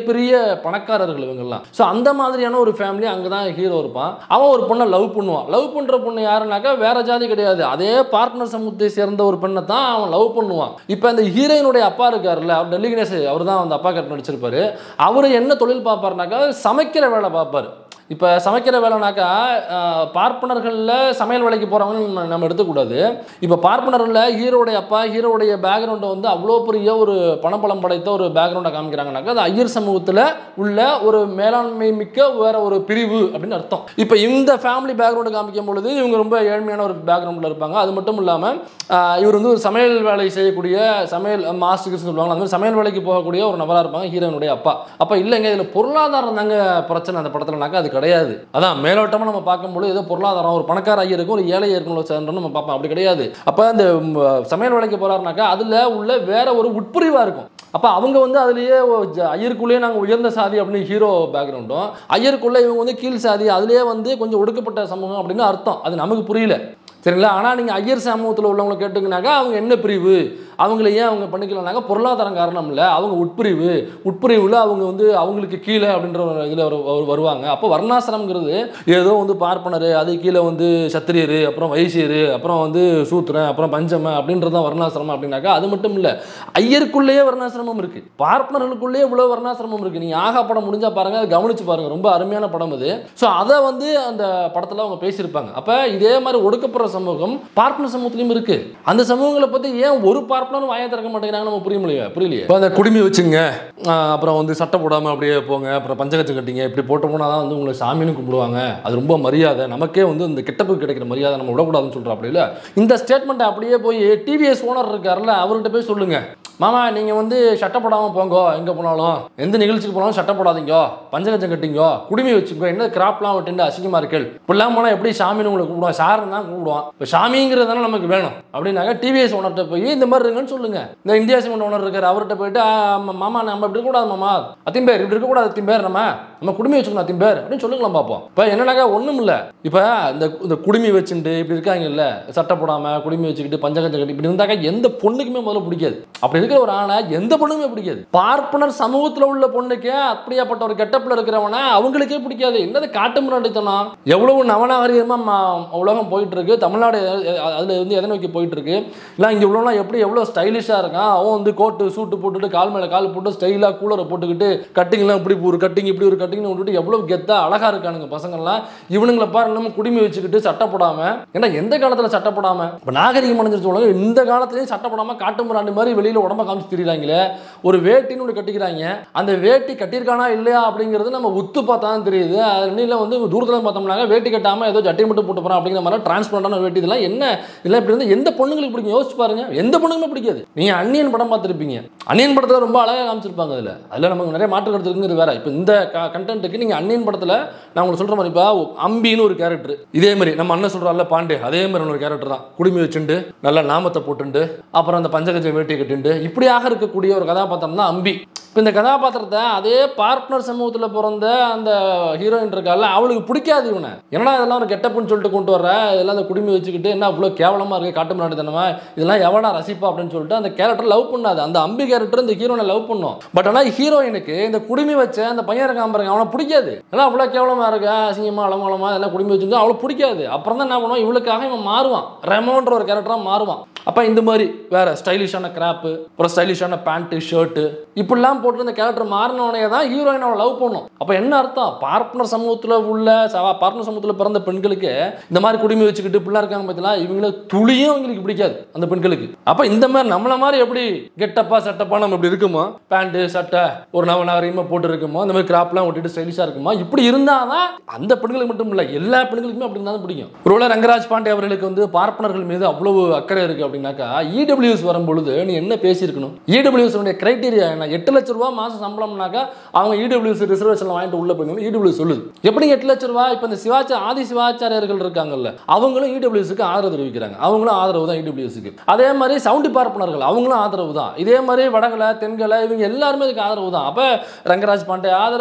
பணக்காரர்கள் இவங்கெல்லாம் ஸோ அந்த மாதிரியான ஒரு ஃபேமிலி அங்கே தான் ஹீரோ இருப்பான் அவன் ஒரு பொண்ணை லவ் பண்ணுவான் லவ் பண்ணுற பொண்ணு யாருனாக்கா வேற ஜாதி கிடையாது அதே பார்ட்னர் சமூகத்தை சேர்ந்த ஒரு பெண்ணை தான் அவன் லவ் பண்ணுவான் இப்போ அந்த ஹீரோயினுடைய அப்பா இருக்காருல்ல அவர் டெல்லி கணேஷ் அவர் தான் அந்த அப்பா கட்டு நடிச்சிருப்பாரு அவர் என்ன தொழில் பார்ப்பாருனாக்கா சமைக்கிற வேலை பார்ப்பாரு இப்போ சமைக்கிற வேலைனாக்கா ஆஹ், பார்ப்பனர்களில் சமையல் வேலைக்கு போகிறவங்க நம்ம நம்ம எடுத்துக்கூடாது இப்போ பார்ப்பனர்களில் ஹீரோடைய அப்பா ஹீரோடைய பேக்ரவுண்டை வந்து அவ்வளோ பெரிய ஒரு பணபலம் படைத்த ஒரு பேக்ரவுண்டை காமிக்கிறாங்கனாக்கா அது ஐயர் சமூகத்தில் உள்ள ஒரு மேலாண்மை மிக்க வேற ஒரு பிரிவு அப்படின்னு அர்த்தம் இப்போ இந்த ஃபேமிலி பேக்ரவுண்டை காமிக்கும் பொழுது இவங்க ரொம்ப ஏழ்மையான ஒரு பேக்ரவுண்டில் இருப்பாங்க அது மட்டும் இல்லாமல் இவர் வந்து ஒரு சமையல் வேலை செய்யக்கூடிய சமையல் மாஸ்டர்ஸ் சொல்லுவாங்க அந்த மாதிரி சமையல் வேலைக்கு போகக்கூடிய ஒரு நபராக இருப்பாங்க ஹீரோனுடைய அப்பா அப்போ இல்லைங்க இதில் பொருளாதாரம் தாங்க பிரச்சனை அந்த படத்துலனாக்கா அது கிடையாது அதான் மேலோட்டமாக நம்ம பார்க்கும்போது ஏதோ பொருளாதாரம் ஒரு பணக்கார ஐயருக்கும் ஒரு ஏழை ஐயருக்கும் சேர்ந்தோம் நம்ம பார்ப்போம் அப்படி கிடையாது அப்போ அந்த ம், சமையல் வேலைக்கு போகிறாருனாக்கா அதில் உள்ள வேற ஒரு உட்பிரிவாக இருக்கும் அப்போ அவங்க வந்து அதுலேயே ஐயருக்குள்ளேயே நாங்கள் உயர்ந்த சாதி அப்படின்னு ஹீரோ பேக்ரவுண்டும் ஐயருக்குள்ளே இவங்க வந்து கீழ் சாதி அதுலேயே வந்து கொஞ்சம் ஒடுக்கப்பட்ட சமூகம் அப்படின்னு அர்த்தம் அது நமக்கு புரியல சரிங்களா ஆனால் நீங்கள் ஐயர் சமூகத்தில் உள்ளவங்களை கேட்டிங்கனாக்கா அவங்க என்ன பிரிவு அவங்கள ஏன் அவங்க பண்ணிக்கலனாக்கா பொருளாதாரம் காரணம் இல்லை அவங்க உட்பிரிவு உட்பிரிவில் அவங்க வந்து அவங்களுக்கு கீழே அப்படின்ற ஒரு இதில் வருவாங்க அப்போ வர்ணாசிரமங்கிறது ஏதோ வந்து பார்ப்பனர் அது கீழே வந்து சத்திரியர் அப்புறம் வைசியர் அப்புறம் வந்து சூத்திரன் அப்புறம் பஞ்சம அப்படின்றது தான் வர்ணாசிரமம் அப்படின்னாக்கா அது மட்டும் இல்லை ஐயருக்குள்ளேயே வர்ணாசிரமம் இருக்குது பார்ப்பனர்களுக்குள்ளேயே இவ்வளோ வர்ணாசிரமம் இருக்குது நீங்கள் ஆகா படம் முடிஞ்சா பாருங்கள் அதை கவனிச்சு பாருங்கள் ரொம்ப அருமையான படம் அது ஸோ அதை வந்து அந்த படத்தில் அவங்க பேசியிருப்பாங்க அப்போ இதே மாதிரி ஒடுக்கப்படுற சமூகம் பார்ப்பன சமூகத்திலையும் இருக்குது அந்த சமூகங்களை பற்றி ஏன் ஒரு பார்ப்பனரும் வாயை திறக்க மாட்டேங்கிறாங்க நம்ம புரிய முடியல புரியலையே இப்போ அந்த குடுமி வச்சுங்க ஆஹ் அப்புறம் வந்து சட்டை போடாமல் அப்படியே போங்க அப்புறம் பஞ்சகச்சம் கட்டிங்க இப்படி போட்டு போனால் தான் வந்து உங்களை சாமின்னு கும்பிடுவாங்க அது ரொம்ப மரியாதை நமக்கே வந்து இந்த கெட்டப்புக்கு கிடைக்கிற மரியாதை நம்ம விடக்கூடாதுன்னு சொல்கிறோம் அப்படி இல்லை இந்த ஸ்டேட்மெண்ட்டை அப்படியே போய் டிவிஎஸ் ஓனர் இருக்கார்ல அவர்கிட்ட போய் சொல்லுங்க மாமா நீங்கள் வந்து சட்டை போடாமல் போங்கோ எங்கே போனாலும் எந்த நிகழ்ச்சிக்கு போனாலும் சட்டை போடாதீங்கோ பஞ்சகச்சம் கட்டிங்கோ குடுமி வச்சுக்கோ என்ன கிராப்லாம் விட்டு அசிங்கமாக இருக்கல் இப்படிலாம் போனால் எப்படி சாமின்னு உங்களை கூப்பிடுவோம் சாருன்னு தான் கூப்பிடுவான் இப்போ சாமிங்கிறது தானே நமக்கு வேணும் அப்படின்னாக்கா டிவிஎஸ் ஓனர்கிட்ட போய் இந்த மாதிரி இருங்கன்னு சொல்லுங்க இந்த இந்தியா சிமெண்ட் ஓனர் இருக்கார் அவர்கிட்ட போயிட்டு "ஆ, ஆமா, மாமா நம்ம இப்படி இருக்கக்கூடாது மாமா அத்திம்பேர் இப்படி இருக்கக்கூடாது அத்திம்பேர் நம்ம நம்ம குடுமி வச்சுக்கணும் அத்திம்பேர் அப்படின்னு சொல்லுங்களாம் பார்ப்போம் இப்போ என்னன்னாக்கா ஒன்றும் இல்லை இப்போ இந்த இந்த குடுமி வச்சுட்டு இப்படி இருக்காங்கல்ல சட்டை போடாமல் குடுமி வச்சுக்கிட்டு பஞ்சகஞ்சம் கட்டி இப்படி இருந்தாக்கா எந்த பொண்ணுக்குமே முதல்ல பிடிக்காது அப்படி இருக்கிற ஒரு ஆணை எந்த பொண்ணுக்குமே பிடிக்காது பார்ப்பனர் சமூகத்தில் உள்ள பொண்ணுக்கே அப்படியாப்பட்ட ஒரு கெட்டப்பில் இருக்கிறவனை அவங்களுக்கே பிடிக்காது என்னது காட்டு முன்னாடித்தனம் எவ்வளவு நவநாகரிகமாக உலகம் போயிட்டு இருக்கு தமிழ்நாடு அதில் வந்து எதை நோக்கி போயிட்டு இருக்கு இல்லை இங்கே உள்ளவங்களாம் எப்படி எவ்வளோ ஸ்டைலிஷாக இருக்கான் அவன் வந்து கோட்டு சூட்டு போட்டுட்டு கால் மேலே கால் போட்டு ஸ்டைலாக கூலரை போட்டுக்கிட்டு கட்டிங்லாம் இப்படி ஒரு கட்டிங் இப்படி ஒரு கட்டிங்னு விட்டுட்டு எவ்வளோ கெத்தாக அழகாக இருக்கானுங்க பசங்கள்லாம் இவனுங்களை பாரு நம்ம குடுமி வச்சுக்கிட்டு சட்டை போடாமல் ஏன்னா எந்த காலத்தில் சட்டை போடாமல் இப்போ நாகரிகம் அடைஞ்சிருச்சு உலகம் இந்த காலத்துலேயும் சட்டை போடாமல் காட்டு முராண்டு மாதிரி வெளியில் உடம்ப காமிச்சு திரியிறாங்களே ஒரு வேட்டின்னு ஒன்று கட்டிக்கிறாங்க அந்த வேட்டி கட்டியிருக்கானா இல்லையா அப்படிங்கிறது நம்ம உத்து பார்த்தா தான் தெரியுது அதில் வந்து தூரத்தில் பார்த்தோம்னாக்க வேட்டி கட்டாமல் ஏதோ ஜட்டி மட்டும் போட்டு போகிறான் அப்படிங்கிற மாதிரி டிரான்ஸ்பரண்டான வேட்டி இதெல்லாம் என்ன இதெல்லாம் இப்படி இருந்து எந்த பொண்ணுங்களுக்கு பிடிக்கும் யோசிச்சு பாருங்க எந்த பொண்ணுங்களுமே பிடிக்காது நீங்கள் அந்நியன் படம் பார்த்துருப்பீங்க அந்நியன் படத்தில் ரொம்ப அழகாக காமிச்சிருப்பாங்க அதில் அதில் நமக்கு நிறைய மாற்று கருத்து இருக்குங்கிறது வேற இப்போ இந்த கண்டென்ட்டுக்கு நீங்கள் அந்நியன் படத்தில் நான் உங்களுக்கு சொல்கிற மாதிரி இப்போ அம்பின்னு ஒரு கேரக்டர் இதே மாதிரி நம்ம அண்ணன் சொல்கிறாருல பாண்டே அதே மாதிரி ஒரு கேரக்டர் தான் குடுமி வச்சுண்டு நல்லா நாமத்தை போட்டுண்டு அப்புறம் அந்த பஞ்சகஜ வேட்டி கட்டிண்டு இப்படியாக இருக்கக்கூடிய ஒரு கதாபாத்திரம் தான் அம்பி இப்போ இந்த கதாபாத்திரத்தை அதே பார்ட்னர் சமூகத்தில் பிறந்த அந்த ஹீரோயின் இருக்கால அவளுக்கு பிடிக்காது இவனை என்னடா இதெல்லாம் ஒரு கெட்டப்புன்னு சொல்லிட்டு கொண்டு வர இதெல்லாம் அந்த குடுமி வச்சுக்கிட்டு என்ன அவ்வளோ கேவலமாக இருக்குது காட்டு முன்னாடித்தனமா இதெல்லாம் எவனா ரசிப்பா அப்படின்னு சொல்லிட்டு அந்த கேரக்டர் லவ் பண்ணாது அந்த அம்பி கேரக்டர் இந்த ஹீரோனை லவ் பண்ணும் பட் ஆனால் ஹீரோயினுக்கு இந்த குடுமி வச்ச அந்த பையன் இருக்கான் பாருங்க அவனை பிடிக்காது ஏன்னா அவ்வளோ கேவலமாக இருக்கா அசிங்கமாக அலமலமாக இதெல்லாம் குடுமி வச்சுருந்து அவளை பிடிக்காது அப்புறம் தான் என்ன பண்ணுவான் இவளுக்காக இவன் மாறுவான் ரெமோன்ற ஒரு கேரக்டராக மாறுவான் அப்போ இந்த மாதிரி வேற ஸ்டைலிஷான கிராப்பு அப்புறம் ஸ்டைலிஷான பேண்ட்டு ஷர்ட்டு இப்படிலாம் போட்டு இந்த கேரக்டர் மாறினவனே தான் ஹீரோயின் அவனை லவ் பண்ணும் அப்போ என்ன அர்த்தம் பார்ட்னர் சமூகத்தில் உள்ள சவா பார்ட்னர் சமூகத்தில் பிறந்த பெண்களுக்கு இந்த மாதிரி குடுமி வச்சுக்கிட்டு இப்படிலாம் இருக்காங்க பார்த்தீங்களா இவங்கள துளியும் அவங்களுக்கு பிடிக்காது அந்த பெண்களுக்கு அப்போ இந்த மாதிரி நம்மள மாதிரி எப்படி கெட்டப்பா சட்டப்பா நம்ம இப்படி இருக்குமோ பேண்ட்டு சட்டை ஒரு நவ நாகரிகமாக போட்டு இருக்குமோ இந்த மாதிரி கிராப்லாம் ஒட்டிட்டு ஸ்டைலிஷாக இருக்குமோ இப்படி இருந்தால் தான் அந்த பெண்களுக்கு மட்டும் இல்லை எல்லா பெண்களுக்குமே அப்படி இருந்தால் தான் பிடிக்கும் ஒருவேளை ரங்கராஜ் பாண்டே அவர்களுக்கு வந்து பார்ப்பனர்கள் மீது அவ்வளவு அக்கறை இருக்குது அப்படின்னாக்கா இடபிள்யூஎஸ் வரும்பொழுது நீ என்ன பேசியிருக்கணும் இடபிள்யூஎஸ் உடைய கிரைட்டீரியா என்ன எட்டு லட்ச ரூபா மாதம் சம்பளம்னாக்கா அவங்க இடபிள்யூஎஸ் ரிசர்வேஷன் வாங்கிட்டு உள்ள போய் இடபிள்யூஎஸ் சொல்லுது எப்படி எட்டு லட்ச ரூபா இப்போ இந்த சிவாச்சி ஆதி சிவாச்சாரியர்கள் இருக்காங்கல்ல அவங்களும் இடபிள்யூஎஸ்க்கு ஆதரவு தெரிவிக்கிறாங்க அவங்களும் ஆதரவு தான் இடபிள்யூஎஸ்க்கு அதே மாதிரி சவுண்டு பார்ப்பனர்கள் அவங்களும் ஆதரவு தான் இதே மாதிரி வடகலை தென்கலை இவங்க எல்லாருமே இதுக்கு ஆதரவு தான் அப்போ ரங்கராஜ் பாண்டே ஆதரவு எஸ்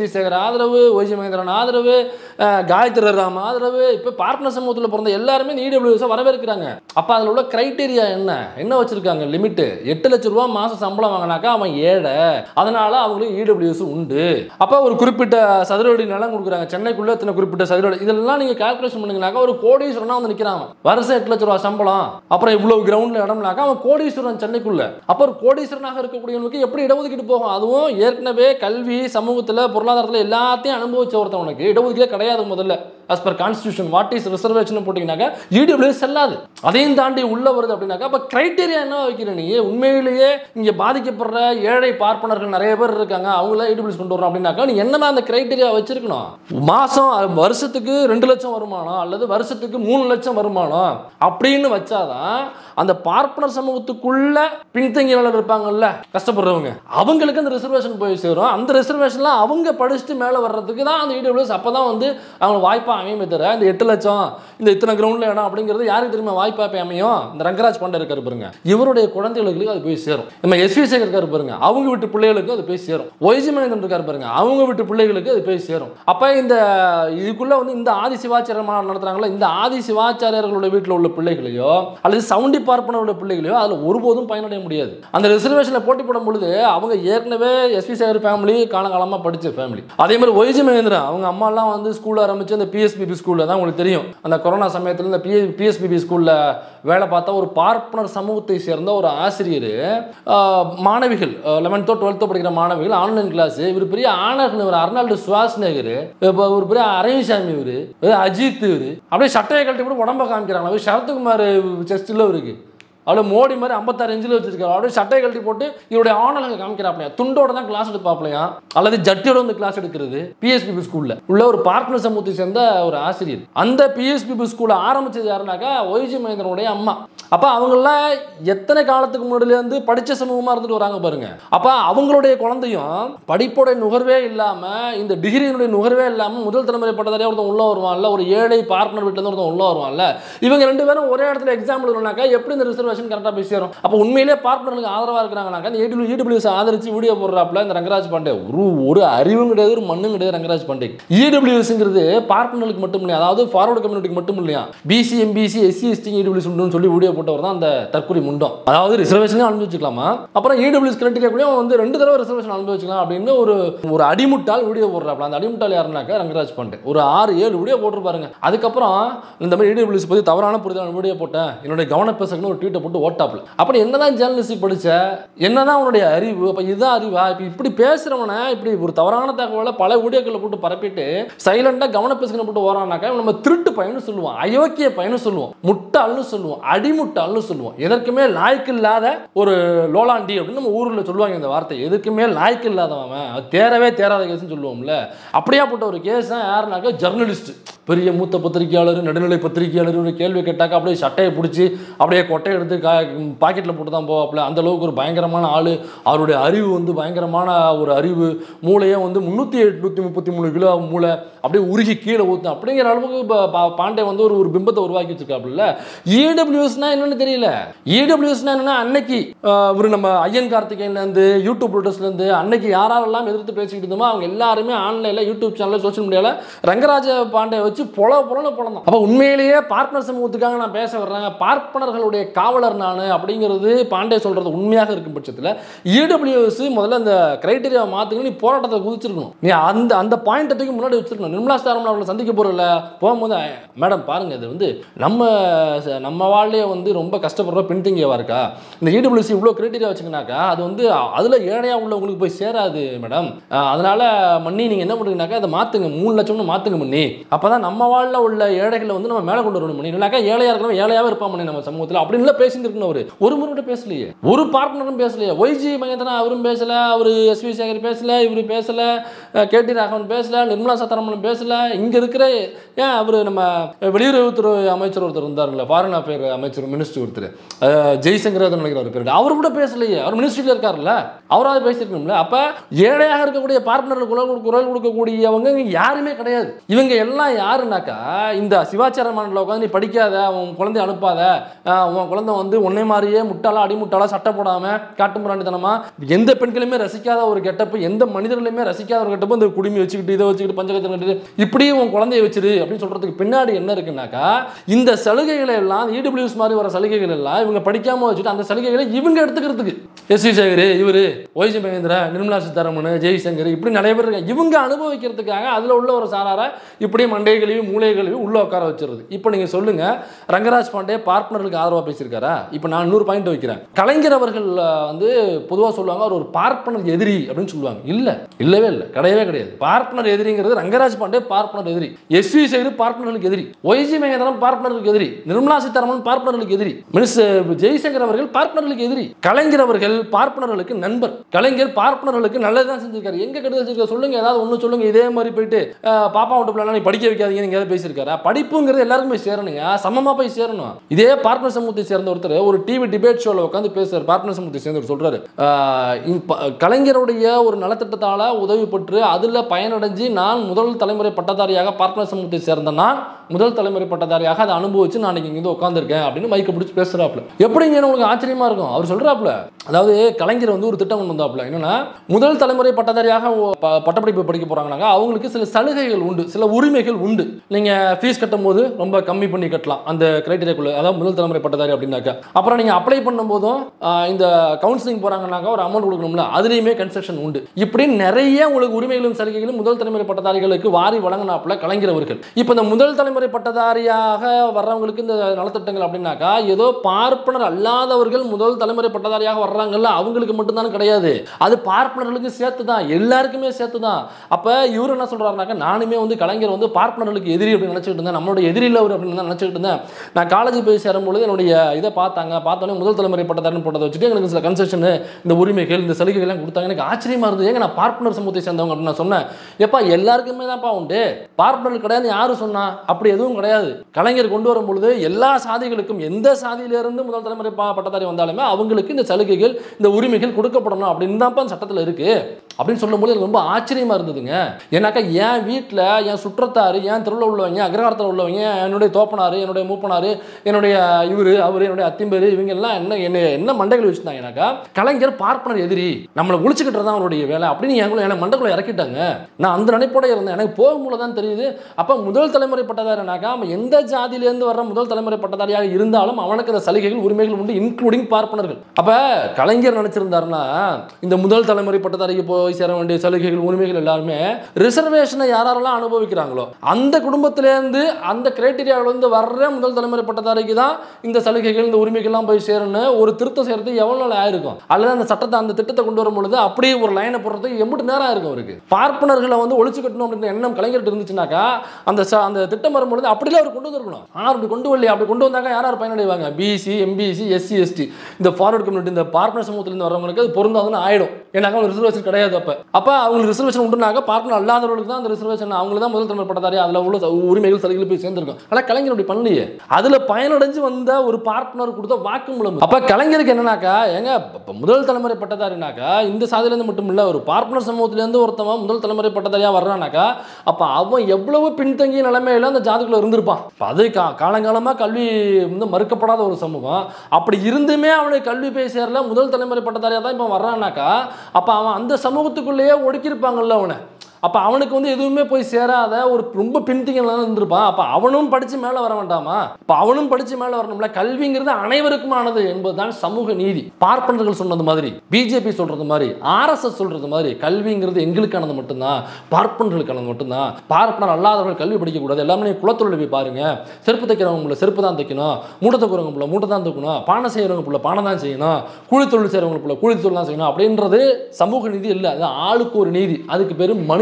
எஸ்வி சேகர் ஆதரவு ஒய்ஜி மகேந்திரன் ஆதரவு அஹ், காயத்ரி ராம் ஆதரவு இப்போ பார்ட்னர் சமூகத்தில் பிறந்த எல்லாருமே இந்த இடபிள்யூஎஸை வரவேற்கிறாங்க அப்போ அதில் உள்ள கிரைட்டீரியா என்ன என்ன வச்சிருக்காங்க லிமிட்டு எட்டு லட்ச ரூபா மாதம் சம்பளம் வாங்கினாக்கா அவன் ஏழை அதனால அவங்களுக்கு இடபிள்யூஎஸ் உண்டு அப்போ ஒரு குறிப்பிட்ட சதுரடி நிலம் கொடுக்குறாங்க சென்னைக்குள்ள இத்தனை குறிப்பிட்ட சதுரடி இதெல்லாம் நீங்கள் கால்குலேஷன் பண்ணுங்கனாக்கா ஒரு கோடீஸ்வரனா வந்து நிற்கிறான் வருஷம் எட்டு லட்ச ரூபா சம்பளம் அப்புறம் இவ்வளவு கிரவுண்டில் இடம்னாக்கா அவன் கோடீஸ்வரன் சென்னைக்குள்ள அப்போ ஒரு கோடீஸ்வரனாக இருக்கக்கூடியவனுக்கு எப்படி இடஒதுக்கீடு போகும் அதுவும் ஏற்கனவே கல்வி சமூகத்தில் பொருளாதாரத்தில் எல்லாத்தையும் அனுபவிச்ச ஒருத்தவனுக்கு இடஒதுக்கீடே கிடையாது முதல்ல as per constitution what is reservation போட்டிங்கனாக்கா இடபிள்யூஎஸ் செல்லாது அதையும் தாண்டி உள்ள வருது அப்படின்னாக்கா அப்போ கிரைட்டீரியா என்ன வைக்கிற நீ உண்மையிலேயே இங்கே பாதிக்கப்படுற ஏழை பார்ப்பனர்கள் நிறைய பேர் இருக்காங்க அவங்கள இடபிள்யூஎஸ் கொண்டு வரோம் அப்படின்னாக்கா நீ என்னதான் அந்த கிரைட்டீரியா வச்சிருக்கணும் மாதம் வருஷத்துக்கு ரெண்டு லட்சம் வருமானம் அல்லது வருஷத்துக்கு மூணு லட்சம் வருமானம் அப்படின்னு வச்சாதான் அந்த பார்ப்பனர் சமூகத்துக்குள்ள பின்தங்கியாளர் இருப்பாங்கல்ல கஷ்டப்படுறவங்க அவங்களுக்கு அந்த ரிசர்வேஷன் போய் சேரும் அந்த ரிசர்வேஷன்லாம் அவங்க படிச்சுட்டு மேலே வர்றதுக்கு தான் அந்த இடபிள்யூஎஸ் அப்போ தான் வந்து அவங்க வாய்ப்பாக அமையுமே தவிர இந்த எட்டு லட்சம் இந்த இத்தனை கிரவுண்டில் இடம் அப்படிங்கிறது யாருக்கு தெரியுமா வாய்ப்பாக போய் அமையும் இந்த ரங்கராஜ் பாண்டே இருக்காரு பாருங்க இவருடைய குழந்தைகளுக்கு அது போய் சேரும் நம்ம எஸ்வி சேகர் இருக்காரு பாருங்க அவங்க வீட்டு பிள்ளைகளுக்கு அது போய் சேரும் ஒய்ஜி மகேந்திரன் இருக்காரு பாருங்க அவங்க வீட்டு பிள்ளைகளுக்கு அது போய் சேரும் அப்போ இந்த இதுக்குள்ள வந்து இந்த ஆதி சிவாச்சாரியர் மாநாடு நடத்துறாங்களா இந்த ஆதி சிவாச்சாரியர்களுடைய வீட்டில் உள்ள பிள்ளைகளையோ அல்லது சவுண்டி பார்ப்பனருடைய பிள்ளைகளையோ அதில் ஒருபோதும் பயனடைய முடியாது அந்த ரிசர்வேஷனில் போட்டி போடும் பொழுது அவங்க ஏற்கனவே எஸ்வி சேகர் ஃபேமிலி காலகாலமாக படித்த ஃபேமிலி அதே மாதிரி ஒய்ஜி மகேந்திரன் அவங்க அம்மாலாம் வந்து ஸ்கூல் ஆரம்பிச்சு அந்த பிஎஸ்பிபி ஸ்கூலில் தான் உங்களுக்கு தெரியும் அந்த கொரோனா சமயத்தில் இந்த பி பிஎஸ்பிபி ஸ்கூலில் வேலை பார்த்தா ஒரு பார்ப்பனர் சமூகத்தை சேர்ந்த ஒரு ஆசிரியர் மாணவிகள் லெவன்த்தோ டுவெல்த்தோ படிக்கிற மாணவிகள் ஆன்லைன் கிளாஸ் இவர் பெரிய ஆனர் இவர் அர்னால்டு சுவாஸ்நேகர் இப்போ ஒரு பெரிய அரவிசாமி இவர் அஜித் இவர் அப்படியே சட்டையை கழட்டி போட்டு உடம்ப காமிக்கிறாங்க அவர் சரத்குமார் செஸ்டில் இருக்கு அவ்வளோ மோடி மாதிரி ஐம்பத்தாறு இன்ச்சில் வச்சிருக்காரு அப்படியே சட்டையை கழட்டி போட்டு இவருடைய ஆனலங்க காமிக்கிறாப்லையா துண்டோட தான் கிளாஸ் எடுப்பாப்லையா அல்லது ஜட்டியோட வந்து கிளாஸ் எடுக்கிறது பிஎஸ்பிபி ஸ்கூலில் உள்ள ஒரு பார்ட்னர் சமூகத்தை சேர்ந்த ஒரு ஆசிரியர் அந்த பிஎஸ்பிபி ஸ்கூலை ஆரம்பிச்சது யாருனாக்கா ஒய்ஜி மகேந்திரனுடைய அம்மா அப்போ அவங்களாம் எத்தனை காலத்துக்கு முன்னாடிலேருந்து படித்த சமூகமாக இருந்துட்டு வராங்க பாருங்க அப்போ அவங்களுடைய குழந்தையும் படிப்போடைய நுகர்வே இல்லாமல் இந்த டிகிரியினுடைய நுகர்வே இல்லாமல் முதல் தலைமுறை பட்டதாரியாக ஒருத்தன் உள்ள வருவான்ல ஒரு ஏழை பார்ட்னர் வீட்டிலேருந்து ஒருத்தன் உள்ள வருவான்ல இவங்க ரெண்டு பேரும் ஒரே இடத்துல எக்ஸாம் எழுதுனாக்கா எப்படி இந்த ரிசர்வேஷன் கரெக்டாக போய் சேரும் அப்போ உண்மையிலே பார்ட்னர்களுக்கு ஆதரவாக இருக்கிறாங்கனாக்கா இந்த ஏடபிள்யூ இடபிள்யூஎஸ் ஆதரிச்சு வீடியோ போடுறாப்புல இந்த ரங்கராஜ் பாண்டே ஒரு ஒரு அறிவும் கிடையாது ஒரு மண்ணும் கிடையாது ரங்கராஜ் பாண்டே இடபிள்யூஎஸ்ங்கிறது பார்ட்னர்களுக்கு மட்டும் இல்லையா அதாவது ஃபார்வர்டு கம்யூனிட்டிக்கு மட்டும் இல்லையா BC MBC SC ST EWS உண்டுன்னு சொல்லி வீடியோ போட்டவர் தான் அந்த தற்கொலை முண்டம் அதாவது ரிசர்வேஷனே அனுபவிச்சுக்கலாமா அப்புறம் இடபிள்யூஎஸ் கிரெடிட் கூட வந்து ரெண்டு தடவை ரிசர்வேஷன் அனுபவிச்சுக்கலாம் அப்படின்னு ஒரு ஒரு அடிமுட்டால் வீடியோ போடுறாப்புல அந்த அடிமுட்டால் யாருனாக்கா ரங்கராஜ் பாண்டே ஒரு ஆறு ஏழு வீடியோ போட்டிருப்பாருங்க அதுக்கப்புறம் இந்த மாதிரி இடபிள்யூஎஸ் பற்றி தவறான புரிதல் வீடியோ போட்டேன் என்னுடைய கவன பேசக்குன்னு ஒரு ட்வீட்டை போட்டு ஓட்டாப்ல அப்படி என்னதான் ஜேர்னலிஸ்ட் படிச்ச என்னதான் உன்னுடைய அறிவு அப்போ இதுதான் அறிவா இப்போ இப்படி பேசுறவனை இப்படி ஒரு தவறான தகவலை பல வீடியோக்களில் போட்டு பரப்பிட்டு சைலண்டாக கவன பேசுகிற போட்டு ஓரானாக்கா இவன் நம்ம திருட்டு பையனு சொல்லுவோம் அயோக்கிய பையனு சொல்லுவோம் முட்டாள்னு சொல்லுவோம் அடிமுட்டாள்னு சொல்லுவோம் எதற்குமே லாய்க்கு இல்லாத ஒரு லோலாண்டி அப்படின்னு நம்ம ஊரில் சொல்லுவாங்க இந்த வார்த்தை எதுக்குமே லாய்க்கு இல்லாதவன் அது தேரவே தேராத கேஸ்னு சொல்லுவோம்ல அப்படியாப்பட்ட ஒரு கேஸ் தான் யாருனாக்கா ஜர்னலிஸ்ட் பெரிய மூத்த பத்திரிகையாளர் நடுநிலை பத்திரிகையாளர் ஒரு கேள்வி கேட்டாக்கா அப்படியே சட்டையை பிடிச்சி அப்படியே கொட்டையை எடுத்து கா பாக்கெட்டில் போட்டு தான் போவாப்புல அந்த அளவுக்கு ஒரு பயங்கரமான ஆள் அவருடைய அறிவு வந்து பயங்கரமான ஒரு அறிவு மூளையே வந்து முந்நூற்றி எட்நூற்றி முப்பத்தி மூணு கிலோ மூளை அப்படியே உருகி கீழே ஊற்றும் அப்படிங்கிற அளவுக்கு பா- பா- பாண்டே வந்து ஒரு ஒரு பிம்பத்தை உருவாக்கி வச்சிருக்காப்புல இடபிள்யூஎஸ்னா என்னன்னு தெரியல இடபிள்யூஎஸ்னா என்னன்னா அன்னைக்கு ஆஹ், ஒரு நம்ம ஐயன் கார்த்திகேயன்லேருந்து யூடியூப் ப்ரொடக்ட்ஸ்லேருந்து அன்னைக்கு யாரெல்லாம் எதிர்த்து பேசிக்கிட்டு இருந்தோமோ அவங்க எல்லாருமே ஆன்லைனில் யூடியூப் சேனலில் சோஷியல் மீடியாவில் ரங்கராஜ பாண்டே வச்சு பொல பொலன்னு பொழந்தான் அப்போ உண்மையிலேயே பார்ட்னர் சமூகத்துக்காக நான் பேச வர்றேன் பார்ப்பனர்களுடைய காவலர் நான் அப்படிங்கிறது பாண்டே சொல்கிறது உண்மையாக இருக்கும் பட்சத்தில் இடபிள்யூஎஸ் முதல்ல அந்த கிரைட்டீரியாவை மாற்றுங்க நீ போராட்டத்தை குதிச்சிருக்கணும் நீ அந்த அந்த பாயிண்ட்டை தூக்கி முன்னாடி வச்சிருக்கணும் நிர்மலா சீதாராமன் அவர்களை சந்திக்க போகிறல போகும்போது மேடம் பாருங்க இது வந்து நம்ம ச- நம்ம வாழ்லையே வந்து ரொம்ப கஷ்டப்படுற பின்தங்கியவா இருக்கா இந்த இடபிள்யூசி இவ்வளோ கிரைட்டீரியா வச்சுக்கனாக்கா அது வந்து அதில் ஏழையாக உள்ளவங்களுக்கு போய் சேராது மேடம் அஹ் அதனால மண்ணி நீங்கள் என்ன பண்ணுறீங்கனாக்கா அதை மாற்றுங்க மூணு லட்சம்னு மாற்றுங்க மண்ணி அப்போ தான் நம்ம வாழ்ல உள்ள ஏழைகளை வந்து நம்ம மேலே கொண்டு வரணும் மணி இல்லைனாக்கா ஏழையாக இருக்கிறவங்க ஏழையாகவே இருப்பான் மணி நம்ம சமூகத்தில் அப்படின்லாம் பேசியிருக்கணும் அவர் ஒரு முறை கூட பேசலையே ஒரு பார்ட்னரும் பேசலையே ஒய்ஜி மகேந்திரன் அவரும் பேசல அவர் எஸ்வி சேகர் பேசல இவர் பேசல அஹ் கேடி ராகவன் பேசல நிர்மலா சீதாராமன் பேசல இங்க இருக்கிற ஏன் அவர் நம்ம வெளியுறவுத்துறை அமைச்சர் ஒருத்தர் இருந்தாருங்களா ஃபாரின் அஃபேர் அமைச்சர் மினிஸ்டர் ஒருத்தர் அஹ், ஜெய்சங்கர் அதை நினைக்கிற ஒரு பேர் அவர் கூட பேசலையே அவர் மினிஸ்ட்ரியில் இருக்காருல்ல அவராவது பேசியிருக்கணும்ல அப்ப ஏழையாக இருக்கக்கூடிய பார்ட்னர்கள் குரல் கொடு- குரல் கொடுக்கக்கூடியவங்க இங்க யாருமே கிடையாது இவங்க எல்லாம் யாருனாக்கா இந்த சிவாச்சாரமானில் உட்காந்து நீ படிக்காத உன் குழந்தைய அனுப்பாத அஹ், உன் குழந்தை வந்து உன்னை மாதிரியே முட்டாளா அடிமுட்டாளா சட்டை போடாம காட்டுமிராண்டித்தனமா எந்த பெண்களுமே ரசிக்காத ஒரு கெட்டப்பு எந்த மனிதர்களுமே ரசிக்காத ஒரு கெட்டப்பு இந்த குடுமி வச்சுக்கிட்டு இதை வச்சுக்கிட்டு பஞ்சகத்தை கட்டிட்டு இப்படியே உன் குழந்தைய வச்சிரு அப்படின்னு சொல்றதுக்கு பின்னாடி என்ன இருக்குன்னாக்கா இந்த சலுகைகளை எல்லாம் இடபிள்யூஎஸ் மாதிரி வர சலுகைகள் எல்லாம் இவங்க படிக்காம வச்சுட்டு அந்த சலுகைகளை இவங்க எடுத்துக்கிறதுக்கு எஸ் வி சேகர் இவரு ஒய்ஜி மகேந்திரா நிர்மலா சீதாராமன் ஜெய்சங்கர் இப்படி நிறைய பேர் இருக்காங்க இவங்க அனுபவிக்கிறதுக்காக அதுல உள்ள ஒரு சாரார இப்படி மண்டை கழுவி மூளை கழுவி உள்ள உட்கார வச்சிருது இப்போ நீங்க சொல்லுங்க ரங்கராஜ் பாண்டே பார்ட்னருக்கு ஆதரவா பேசியிருக்காரா இப்போ நான் இன்னொரு பாயிண்ட் வைக்கிறேன் கலைஞர் அவர்கள் அஹ், வந்து பொதுவாக சொல்லுவாங்க அவர் ஒரு பார்ப்பனர் எதிரி அப்படின்னு சொல்லுவாங்க இல்ல இல்லவே இல்லை கிடையவே கிடையாது பார்ப்பனர் எதிரிங்கிறது ரங்கராஜ் பாண்டே பார்ப்பனர் எதிரி எஸ் வி சேகர் பார்ப்பனர்களுக்கு எதிரி ஒய்ஜி மகேந்திரன் பார்ப்பனர்களுக்கு எதிரி நிர்மலா சீதாராமன் பார்ப்பனர்களுக்கு எதிரி மினிஸ்டர் ஜெய்சங்கர் அவர்கள் பார்ப்பனர்களுக்கு எதிரி கலைஞர் அவர்கள் பார்ப்பனர்களுக்கு நண்பர் கலைஞர் பார்ப்பனர்களுக்கு நல்லதுதான் செஞ்சிருக்காரு எங்க கெடுதல் செஞ்சிருக்காரு சொல்லுங்க ஏதாவது ஒண்ணு சொல்லுங்க இதே மாதிரி போயிட்டு அஹ், பாப்பா விட்டு பிள்ளை நீ படிக்க வைக்காதீங்க நீங்க ஏதாவது பேசியிருக்காரா படிப்புங்கிறது எல்லாருக்கும் போய் சேரணுங்க சமமா போய் சேரணும் இதே பார்ப்பனர் சமூகத்தை சேர்ந்த ஒருத்தர் ஒரு டிவி டிபேட் ஷோல உட்காந்து பேசுறாரு பார்ப்பனர் சமூகத்தை சேர்ந்தவர் சொல்றாரு ஆஹ் இப்ப கலைஞருடைய ஒரு நலத்திட்டத்தால உதவி பெற்று அதுல பயனடைஞ்சு நான் முதல் தலைமுறை பட்டதாரியாக பார்ப்பனர் சமூகத்தை சேர்ந்த நான் முதல் தலைமுறை பட்டதாரியாக அதை அனுபவிச்சு நான் இங்க இருந்து உட்காந்துருக்கேன் அப்படின்னு மைக்க பிடிச்சி பேசுறாப்புல எப்படிங்க உங்களுக்கு ஆச்சரியமா இருக்கும் அவர் சொல்றாப்புல அதாவது கலைஞர் வந்து ஒரு திட்டம் கொண்டு வந்தாப்புல என்னன்னா முதல் தலைமுறை பட்டதாரியாக ஒ- ப- பட்டப்படிப்பு படிக்க போறாங்கனாக்கா அவங்களுக்கு சில சலுகைகள் உண்டு சில உரிமைகள் உண்டு நீங்க ஃபீஸ் கட்டும் போது ரொம்ப கம்மி பண்ணி கட்டலாம் அந்த கிரைட்டீரியாக்குள்ள அதாவது முதல் தலைமுறை பட்டதாரி அப்படின்னாக்கா அப்புறம் நீங்க அப்ளை பண்ணும்போதும் ஆஹ், இந்த கவுன்சிலிங் போறாங்கனாக்கா ஒரு அமௌண்ட் கொடுக்கணும்ல அதுலயுமே கன்செஷன் உண்டு இப்படி நிறைய உங்களுக்கு உரிமைகளும் சலுகைகளும் முதல் தலைமுறை பட்டதாரிகளுக்கு வாரி வழங்கினாப்புல கலைஞர் அவர்கள் இப்போ இந்த முதல் தலைமுறை பட்டதாரியாக வர்றவங்களுக்கு இந்த நலத்திட்டங்கள் அப்படின்னாக்கா ஏதோ பார்ப்பனர் அல்லாதவர்கள் முதல் தலைமுறை பட்டதாரியாக வர்றாங்கல்ல அவங்களுக்கு மட்டும்தான் கிடையாது அது பார்ப்பனர்களுக்கு சேர்த்து தான் எல்லாருக்குமே சேர்த்து தான் அப்போ இவர் என்ன சொல்றாருனாக்கா நானுமே வந்து கலைஞர் வந்து பார்ப்பனர்களுக்கு எதிரி அப்படின்னு நினச்சிட்டு இருந்தேன் நம்மளோட எதிரி இல்லை அவர் அப்படின்னு தான் நினச்சிட்டு இருந்தேன் நான் காலேஜ் போய் சேரும்பொழுது என்னுடைய இதை பார்த்தாங்க பார்த்தோன்னே முதல் தலைமுறை பட்டதாரின்னு போட்டதை வச்சுட்டு எனக்கு சில கன்செஷன் இந்த உரிமைகள் இந்த சலுகைகள்லாம் கொடுத்தாங்க எனக்கு ஆச்சரியமா இருந்தது ஏங்க நான் பார்ப்பனர் சமூகத்தை சேர்ந்தவங்க அப்படின்னு நான் சொன்னேன் எப்பா எல்லாருக்குமே தான்ப்பா உண்டு பார்ப்பனர் கிடையாது யாரு சொன்னா அப்படி எதுவும் கிடையாது கலைஞர் கொண்டு வரும் பொழுது எல்லா சாதிகளுக்கும் எந்த சாதியிலிருந்து முதல் தலைமுறை பா- பட்டதாரி வந்தாலுமே அவங்களுக்கு இந்த சலுகைகள் இந்த உரிமைகள் கொடுக்கப்படணும் அப்படின்னு தான்ப்பா அந்த சட்டத்தில் இருக்கு அப்படின்னு சொல்லும்போது எனக்கு ரொம்ப ஆச்சரியமா இருந்ததுங்க ஏன்னாக்கா என் வீட்டில் என் சுற்றத்தார் என் தெருவில் உள்ளவங்க அக்ரஹாரத்தில் உள்ளவங்க என்னுடைய தோப்பனார் என்னுடைய மூப்பனார் என்னுடைய இவர் அவர் என்னுடைய அத்திம்பேர் இவங்க எல்லாம் என்ன என்ன என்ன மண்டைகள் வச்சுருந்தாங்கனாக்கா கலைஞர் பார்ப்பனர் எதிரி நம்மளை ஒழிச்சுக்கிட்டு தான் அவருடைய வேலை அப்படின்னு எங்களை என்னை மண்டைக்குள்ள இறக்கிட்டாங்க நான் அந்த நினைப்போட இருந்தேன் எனக்கு போகும்போது தான் தெரியுது அப்போ முதல் தலைமுறை பட்டதாரினாக்கா அவன் எந்த ஜாதியிலேருந்து வர்ற முதல் தலைமுறை பட்டதாரியாக இருந்தாலும் அவனுக்கு அந்த சலுகைகள் உரிமைகள் உண்டு இன்க்ளூடிங் பார்ப்பனர்கள் அப்போ கலைஞர் நினைச்சிருந்தாருன்னா இந்த முதல் தலைமுறை பட்டதாரிக்கு போய் சேர வேண்டிய சலுகைகள் உரிமைகள் எல்லாருமே ரிசர்வேஷனை யாரெல்லாம் அனுபவிக்கிறாங்களோ அந்த குடும்பத்திலேருந்து அந்த கிரைட்டீரியாவிலேருந்து வர்ற முதல் தலைமுறை பட்டதாரிக்கு தான் இந்த சலுகைகள் இந்த உரிமைகள்லாம் போய் சேரணும் ஒரு திருத்தம் செய்யறதுக்கு எவ்வளோ நாள் ஆயிருக்கும் அல்லது அந்த சட்டத்தை அந்த திட்டத்தை கொண்டு வரும் பொழுது அப்படியே ஒரு லைனை போடுறதுக்கு எம்பிட்டு நேரம் ஆயிருக்கும் அவருக்கு பார்ப்பனர்களை வந்து ஒழிச்சு கட்டணும் அப்படின்ற எண்ணம் கலைஞர்கிட்ட இருந்துச்சுனாக்கா அந்த ச- அந்த திட்டம் வரும்பொழுது அப்படியே அவர் கொண்டு வந்திருக்கணும் ஆனால் அப்படி கொண்டு வரலையே அப்படி கொண்டு வந்தாக்கா யார் யார் பயனடைவாங்க பிசி எம்பிசி எஸ்சி எஸ்டி இந்த ஃபார்வர்ட் கம்யூனிட்டி இந்த பார்ப்பனர் சமூகத்திலிருந்து வரவங்களுக்கு அது பொருந்தாதுன்னு ஆயிடும் ஏன்னாக்கா அவங்க ரிசர்வேஷன் கிடையாது அப்போ அப்போ அவங்களுக்கு ரிசர்வேஷன் உண்டுனாக்கா பார்ப்பனர் அல்லாதவர்களுக்கு தான் அந்த ரிசர்வேஷன் அவங்களுக்கு தான் முதல் தலைமுறை பட்டதாரி அதில் உள்ள ச- உரிமைகள் சலுகைகள் போய் சேர்ந்திருக்கும் ஆனால் கலைஞர் அப்படி பண்ணலையே அதில் பயனடைஞ்சு வந்த ஒரு பார்ப்பனர் கொடுத்த வாக்குமூலம் அப்போ கலைஞருக்கு என்னன்னாக்கா ஏங்க இப்போ முதல் தலைமுறை பட்டதாரினாக்கா இந்த சாதியிலேருந்து மட்டும் இல்லை ஒரு பார்ப்பனர் சமூகத்திலேருந்து ஒருத்தவன் முதல் தலைமுறை பட்டதாரியாக வர்றானாக்கா அப்போ அவன் எவ்வளவு பின்தங்கிய நிலைமையில அந்த ஜாதிக்குள்ள இருந்திருப்பான் அப்ப அது கா காலங்காலமாக கல்வி வந்து மறுக்கப்படாத ஒரு சமூகம் அப்படி இருந்துமே அவனுக்கு கல்வி போய் சேரல முதல் தலைமுறை பட்டதாரியாக தான் இப்போ வர்றானாக்கா அப்போ அவன் அந்த சமூகத்துக்குள்ளேயே ஒடுக்கியிருப்பாங்கல்ல அவனை அப்போ அவனுக்கு வந்து எதுவுமே போய் சேராத ஒரு ரொம்ப பின்தங்கியெல்லாம் இருந்திருப்பான் அப்போ அவனும் படித்து மேலே வர வேண்டாமா அப்போ அவனும் படித்து மேலே வரணும்ல கல்விங்கிறது அனைவருக்குமானது என்பதுதான் சமூக நீதி பார்ப்பனர்கள் சொன்னது மாதிரி பிஜேபி சொல்றது மாதிரி ஆர்எஸ்எஸ் சொல்றது மாதிரி கல்விங்கிறது எங்களுக்கானது மட்டும்தான் பார்ப்பனர்களுக்கானது மட்டும்தான் பார்ப்பனர் அல்லாதவர்கள் கல்வி படிக்கக்கூடாது எல்லாமே நீங்க குலத்தொழில் போய் பாருங்க செருப்பு தைக்கிறவங்க புள்ள செருப்பு தான் தைக்கணும் மூட்டை தைக்கிறவங்க புள்ள மூட்டை தான் தைக்கணும் பானை செய்கிறவங்க புள்ள பானை தான் செய்யணும் கூலி தொழில் செய்கிறவங்க புள்ள கூலி தொழில் தான் செய்யணும் அப்படின்றது சமூக நீதி இல்லை அது ஆளுக்கு ஒரு நீதி அதுக்கு பேர் மனுநீதி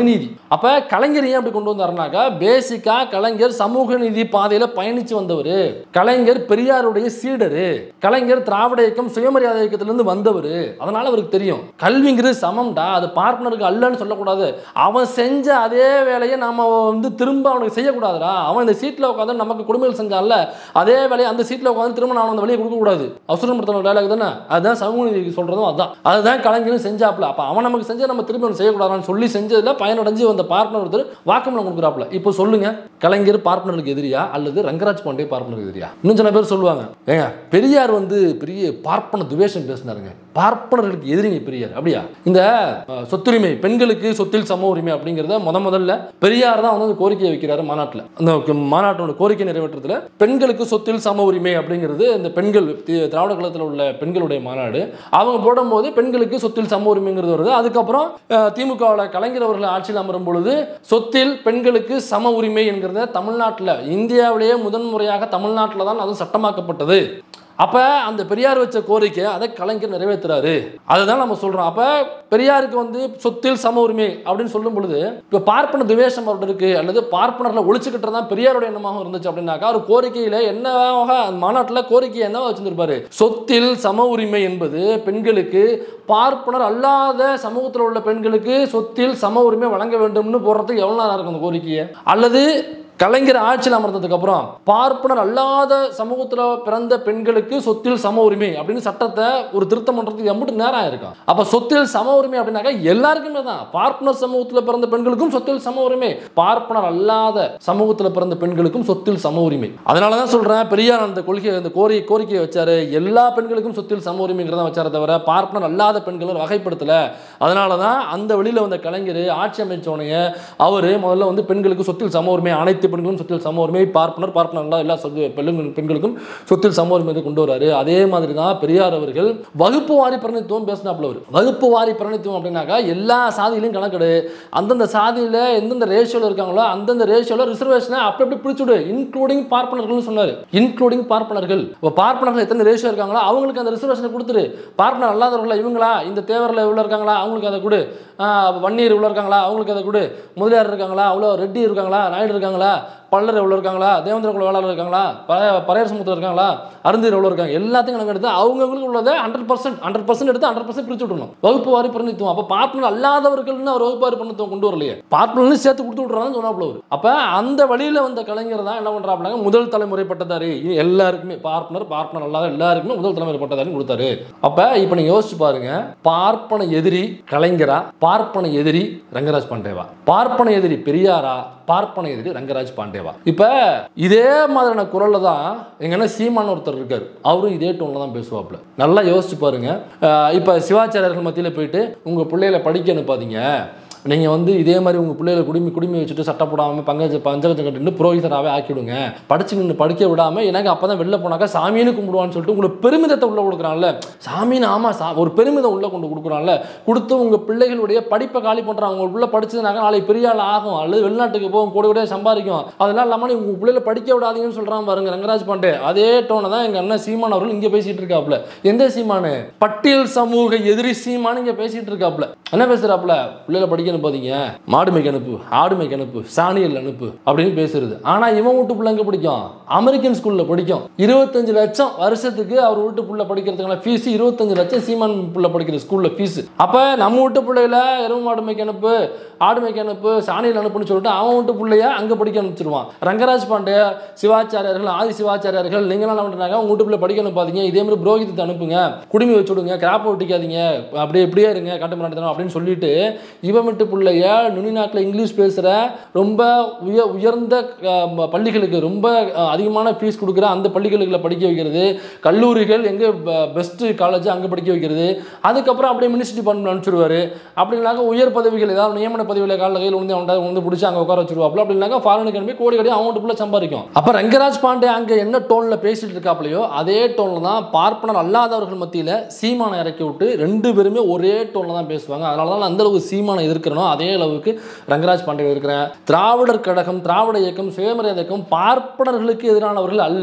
அநீதி அப்ப கலைஞர் ஏன் அப்படி கொண்டு வந்தாருனாக்கா பேசிக்கா கலைஞர் சமூக நீதி பாதையில பயணிச்சு வந்தவர் கலைஞர் பெரியாருடைய சீடரு கலைஞர் திராவிட இயக்கம் சுயமரியாதை இயக்கத்திலிருந்து வந்தவர் அதனால அவருக்கு தெரியும் கல்விங்கிறது சமம்டா அது பார்ட்னருக்கு அல்லன்னு சொல்லக்கூடாது அவன் செஞ்ச அதே வேலையை நாம வந்து திரும்ப அவனுக்கு செய்யக்கூடாதுடா அவன் இந்த சீட்டில் உட்காந்து நமக்கு கொடுமைகள் செஞ்சான்ல அதே வேலையை அந்த சீட்டில் உட்காந்து திரும்ப நான் அந்த வழியை கொடுக்கக்கூடாது அவசரப்படுத்தின வேலை தானே அதுதான் சமூக நீதி சொல்றதும் அதான் அதுதான் கலைஞரும் செஞ்சாப்ல அப்போ அவன் நமக்கு செஞ்சா நம்ம திரும்ப அவன் செய்யக்கூடாதுன்னு சொல்லி செஞ்சதுல பயனடைஞ்சு வந்த பார்ட்னர் ஒருத்தர் வாக்குமூலம் கொடுக்குறாப்ல இப்போ சொல்லுங்க கலைஞர் பார்ட்னருக்கு எதிரியா அல்லது ரங்கராஜ் பாண்டே பார்ட்னருக்கு எதிரியா இன்னும் சில பேர் சொல்லுவாங்க ஏங்க பெரியார் வந்து பெரிய பார்ப்பன துவேஷம் பேசினாருங்க பார்ப்பனர்களுக்கு எதிரிங்க பெரியார் அப்படியா இந்த அஹ், சொத்துரிமை பெண்களுக்கு சொத்தில் சம உரிமை அப்படிங்கிறத முத முதல்ல பெரியார் தான் வந்து அந்த கோரிக்கையை வைக்கிறாரு மாநாட்டில் அந்த க- மாநாட்டோட கோரிக்கை நிறைவேற்றத்தில் பெண்களுக்கு சொத்தில் சம உரிமை அப்படிங்கிறது இந்த பெண்கள் தி- திராவிட கழகத்தில் உள்ள பெண்களுடைய மாநாடு அவங்க போடும்போது பெண்களுக்கு சொத்தில் சம உரிமைங்கிறது வருது அதுக்கப்புறம் திமுகவில் கலைஞர் அவர்கள் ஆட்சியில் அமரும் பொழுது சொத்தில் பெண்களுக்கு சம உரிமை என்கிறத தமிழ்நாட்டில் இந்தியாவிலேயே முதன்முறையாக தமிழ்நாட்டில் தான் அது சட்டமாக்கப்பட்டது அப்போ அந்த பெரியார் வச்ச கோரிக்கை அதை கலைஞர் நிறைவேற்றுறாரு அதுதான் நம்ம சொல்கிறோம் அப்போ பெரியாருக்கு வந்து சொத்தில் சம உரிமை அப்படின்னு சொல்லும் பொழுது இப்போ பார்ப்பன துவேஷம் அவர்கிட்ட இருக்கு அல்லது பார்ப்பனர்களை ஒழிச்சுக்கிட்டு தான் பெரியாருடைய எண்ணமாக இருந்துச்சு அப்படின்னாக்கா அவர் கோரிக்கையில் என்னவாக அந்த மாநாட்டில் கோரிக்கை என்னவா வச்சிருப்பாரு சொத்தில் சம உரிமை என்பது பெண்களுக்கு பார்ப்பனர் அல்லாத சமூகத்தில் உள்ள பெண்களுக்கு சொத்தில் சம உரிமை வழங்க வேண்டும்னு போடுறதுக்கு எவ்வளோ நேரம் இருக்கும் அந்த கோரிக்கையை அல்லது கலைஞர் ஆட்சியில் அமர்ந்ததுக்கு அப்புறம் பார்ப்பனர் அல்லாத சமூகத்தில் பிறந்த பெண்களுக்கு சொத்தில் சம உரிமை அப்படின்னு சட்டத்தை ஒரு திருத்தம் பண்றதுக்கு எம்பிட்டு நேரம் இருக்கும் அப்ப சொத்தில் சம உரிமை அப்படின்னாக்கா எல்லாருக்குமே தான் பார்ப்பனர் சமூகத்தில் பிறந்த பெண்களுக்கும் சொத்தில் சம உரிமை பார்ப்பனர் அல்லாத சமூகத்தில் பிறந்த பெண்களுக்கும் சொத்தில் சம உரிமை அதனால தான் சொல்றேன் பெரியார் அந்த கொள்கை அந்த கோரி கோரிக்கையை வச்சாரு எல்லா பெண்களுக்கும் சொத்தில் சம உரிமைங்கிறத வச்சாரே தவிர பார்ப்பனர் அல்லாத பெண்களை வகைப்படுத்தல அதனால தான் அந்த வழியில் வந்த கலைஞர் ஆட்சி அமைச்சோனைய அவர் முதல்ல வந்து பெண்களுக்கு சொத்தில் சம உரிமை அனைத்து பெண்களும் சொத்தில் சம உரிமை பார்ப்பனர் பார்ப்பனர் அல்லாத எல்லா சொத்து பெண்கள் பெண்களுக்கும் சொத்தில் சம உரிமை கொண்டு வராரு அதே மாதிரி தான் பெரியார் அவர்கள் வகுப்பு வாரி பிரணித்துவம் பேசினாப்புல அவர் வகுப்பு வாரி பிரணித்துவம் அப்படின்னாக்கா எல்லா சாதியிலையும் கணக்கெடு அந்தந்த சாதியில் எந்தெந்த ரேஷியோவில் இருக்காங்களோ அந்தந்த ரேஷியோவில் ரிசர்வேஷனை அப்படி அப்படி பிரிச்சுடு இன்க்ளூடிங் பார்ப்பனர்கள்னு சொன்னார் இன்க்ளூடிங் பார்ப்பனர்கள் இப்போ பார்ப்பனர்கள் எத்தனை ரேஷியோ இருக்காங்களோ அவங்களுக்கு அந்த ரிசர்வேஷனை கொடுத்துரு பார்ப்பனர் அல்லாதவர்களா இவங்களா இந்த தேவரில் இவ்வளோ இருக்காங்களா அவங்களுக்கு அதை கொடு ஆஹ் வன்னியர் இவ்வளோ இருக்காங்களா அவங்களுக்கு அதை கொடு முதலியார் இருக்காங்களா அவ்வளோ ரெட்டி இருக்காங்களா நாயுடு இருக்காங்களா பல்லர் எவ்வளோ இருக்காங்களா தேவேந்திர குல வேளாளர் இருக்காங்களா பழைய பறையர் சமூகத்தில் இருக்காங்களா அருந்தீர் எவ்வளோ இருக்காங்க எல்லாத்தையும் கணக்கு எடுத்து அவங்கவுங்களுக்கு உள்ளதை ஹண்ட்ரட் பர்சன்ட் ஹண்ட்ரட் பர்சன்ட் எடுத்து ஹண்ட்ரட் பர்சன்ட் பிரிச்சு விடணும் வகுப்பு வாரி பிரணித்துவம் அப்போ பார்ப்பனர் அல்லாதவர்கள்னு அவர் வகுப்பு வாரி பிரணித்துவம் கொண்டு வரலையே பார்ப்பனர்னு சேர்த்து கொடுத்து விட்றான்னு சொன்னாப்புல அவர் அப்போ அந்த வழியில் வந்த கலைஞர் தான் என்ன பண்ணுறாப்புனாங்க முதல் தலைமுறை பட்டதாரி இது எல்லாருக்குமே பார்ப்பனர் பார்ப்பனர் அல்லாத எல்லாருக்குமே முதல் தலைமுறை பட்டதாரி கொடுத்தாரு அப்போ இப்போ நீங்கள் யோசிச்சு பாருங்க பார்ப்பன எதிரி கலைஞரா பார்ப்பன எதிரி ரங்கராஜ் பாண்டேவா பார்ப்பன எதிரி பெரியாரா பார்ப்பன எதிரி ரங்கராஜ் பாண்டேவா இப்போ இதே மாதிரியான குரல்ல தான் எங்க அண்ணன் சீமான் ஒருத்தர் இருக்காரு அவரும் இதே டோன்ல தான் பேசுவாப்புல நல்லா யோசிச்சு பாருங்க அஹ் இப்போ சிவாச்சாரியர்கள் மத்தியில் போயிட்டு உங்க பிள்ளைகளை படிக்க அனுப்பாதீங்க நீங்கள் வந்து இதே மாதிரி உங்கள் பிள்ளைகளை குடுமி குடுமி வச்சுட்டு சட்டை போடாமல் பங்கஜ பஞ்சகஜம் கட்டிட்டு புரோகிதராகவே ஆக்கிவிடுங்க படிச்சு நின்று படிக்க விடாமல் எனக்கு அப்போ தான் வெளில போனாக்கா சாமின்னு கும்பிடுவான்னு சொல்லிட்டு உங்களுக்கு பெருமிதத்தை உள்ள கொடுக்குறான்ல சாமின்னு ஆமாம் சா ஒரு பெருமிதம் உள்ள கொண்டு கொடுக்குறான்ல கொடுத்து உங்கள் பிள்ளைகளுடைய படிப்பை காலி பண்ணுறாங்க உங்கள் பிள்ளை படிச்சதுனாக்கா நாளைக்கு பெரிய ஆள் ஆகும் அல்லது வெளிநாட்டுக்கு போகும் கூட கூட சம்பாதிக்கும் அதெல்லாம் இல்லாமல் உங்கள் பிள்ளைகளை படிக்க விடாதீங்கன்னு சொல்கிறான் பாருங்க ரங்கராஜ் பாண்டே அதே டோனை தான் எங்கள் அண்ணன் சீமான் அவர்கள் இங்கே பேசிட்டு இருக்காப்புல எந்த சீமானு பட்டியல் சமூக எதிரி சீமான் இங்கே பேசிட்டு இருக்காப்புல என்ன பேசுறாப்புல பிள்ளைகளை படிக்க அனுப்பாதீங்க மாடு மேய்க்க அனுப்பு ஆடு மேய்க்க அனுப்பு சாணியல் அனுப்பு அப்படின்னு பேசுறது ஆனா இவன் வீட்டு பிள்ளை எங்க படிக்கும் அமெரிக்கன் ஸ்கூல்ல படிக்கும் இருபத்தஞ்சு லட்சம் வருஷத்துக்கு அவர் வீட்டு புள்ள படிக்கிறதுக்கான ஃபீஸ் இருபத்தஞ்சு லட்சம் சீமான் புள்ள படிக்கிற ஸ்கூல்ல ஃபீஸ் அப்ப நம்ம வீட்டு பிள்ளைகள எருவு மாடு மேய்க்க அனுப்பு ஆடு மேய்க்க அனுப்பு சாணியில் அனுப்புன்னு சொல்லிட்டு அவன் வீட்டு பிள்ளைய அங்க படிக்க அனுப்பிச்சிருவான் ரங்கராஜ் பாண்டே சிவாச்சாரியார்கள் ஆதி சிவாச்சாரியார்கள் நீங்களாம் என்ன பண்றாங்க உங்க வீட்டு பிள்ளை படிக்க அனுப்பாதீங்க இதே மாதிரி புரோகிதத்தை அனுப்புங்க குடுமி வச்சு விடுங்க கிராப்பை ஒட்டிக்காதீங்க அப்படியே இப்படியே இருங்க காட்டு மிராண்டித்தனம் அப்படின்னு சொல்லிட்டு இவன் விட்டு பிள்ளைய நுனி நாட்டில் இங்கிலீஷ் பேசுகிற ரொம்ப உய உயர்ந்த அஹ், ம- பள்ளிகளுக்கு ரொம்ப அஹ், அதிகமான ஃபீஸ் கொடுக்குற அந்த பள்ளிகளுக்குள்ள படிக்க வைக்கிறது கல்லூரிகள் எங்கே பெஸ்ட்டு காலேஜ் அங்கே படிக்க வைக்கிறது அதுக்கப்புறம் அப்படியே மினிஸ்ட்ரி டிபார்ட்மெண்ட் அனுப்பிச்சிடுவாரு அப்படின்னாக்க உயர் பதவிகள் ஏதாவது நியமன பதவியில் காலில் கையில் வந்து அவன் வந்து பிடிச்சி அங்கே உட்கார வச்சிருவாப்புல அப்படின்னாக்கா ஃபாரினுக்கு அனுப்பி கோடி கோடி அமௌண்ட் ஃபுல்லாக சம்பாதிக்கும் அப்போ ரங்கராஜ் பாண்டே அங்கே என்ன டோனில் பேசிட்டு இருக்காப்லையோ அதே டோனில் தான் பார்ப்பனர் அல்லாதவர்கள் மத்தியில் சீமானை இறக்கி விட்டு ரெண்டு பேருமே ஒரே டோனில் தான் பேசுவாங்க அதனால தான் நான் அந்த அளவுக்கு சீமானை எதிர்க்கிறனோ அதே அளவுக்கு ரங்கராஜ் பாண்டே இருக்கிறேன் திராவிடர் கழகம் திராவிட இயக்கம் சுயமரியாதை இயக்கம் பார்ப்பனர்களுக்கு எதிரானவர்கள் அல்ல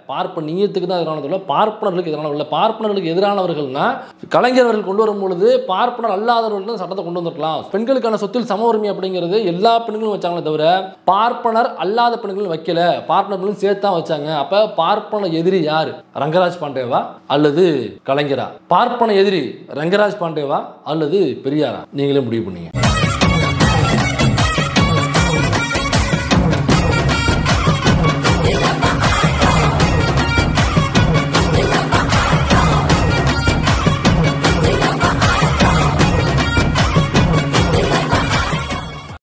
பார்ப்பனியத்துக்கு தான் எதிரானது இல்லை பார்ப்பனர்களுக்கு எதிரானது இல்லை பார்ப்பனர்களுக்கு எதிரானவர்கள்னா கலைஞர் அவர்கள் கொண்டு வரும் பொழுது பார்ப்பனர் அல்லாதவர்கள் தான் சட்டத்தை கொண்டு வந்திருக்கலாம் பெண்களுக்கான சொத்தில் சம உரிமை அப்படிங்கிறது எல்லா பெண்களும் வச்சாங்களே தவிர பார்ப்பனர் அல்லாத பெண்களும் வைக்கல பார்ப்பனர்களும் சேர்த்து தான் வச்சாங்க அப்ப பார்ப்பன எதிரி யார் ரங்கராஜ் பாண்டேவா அல்லது கலைஞரா பார்ப்பன எதிரி ரங்கராஜ் பாண்டேவா அல்லது பெரியாரா நீங்களே முடிவு பண்ணீங்க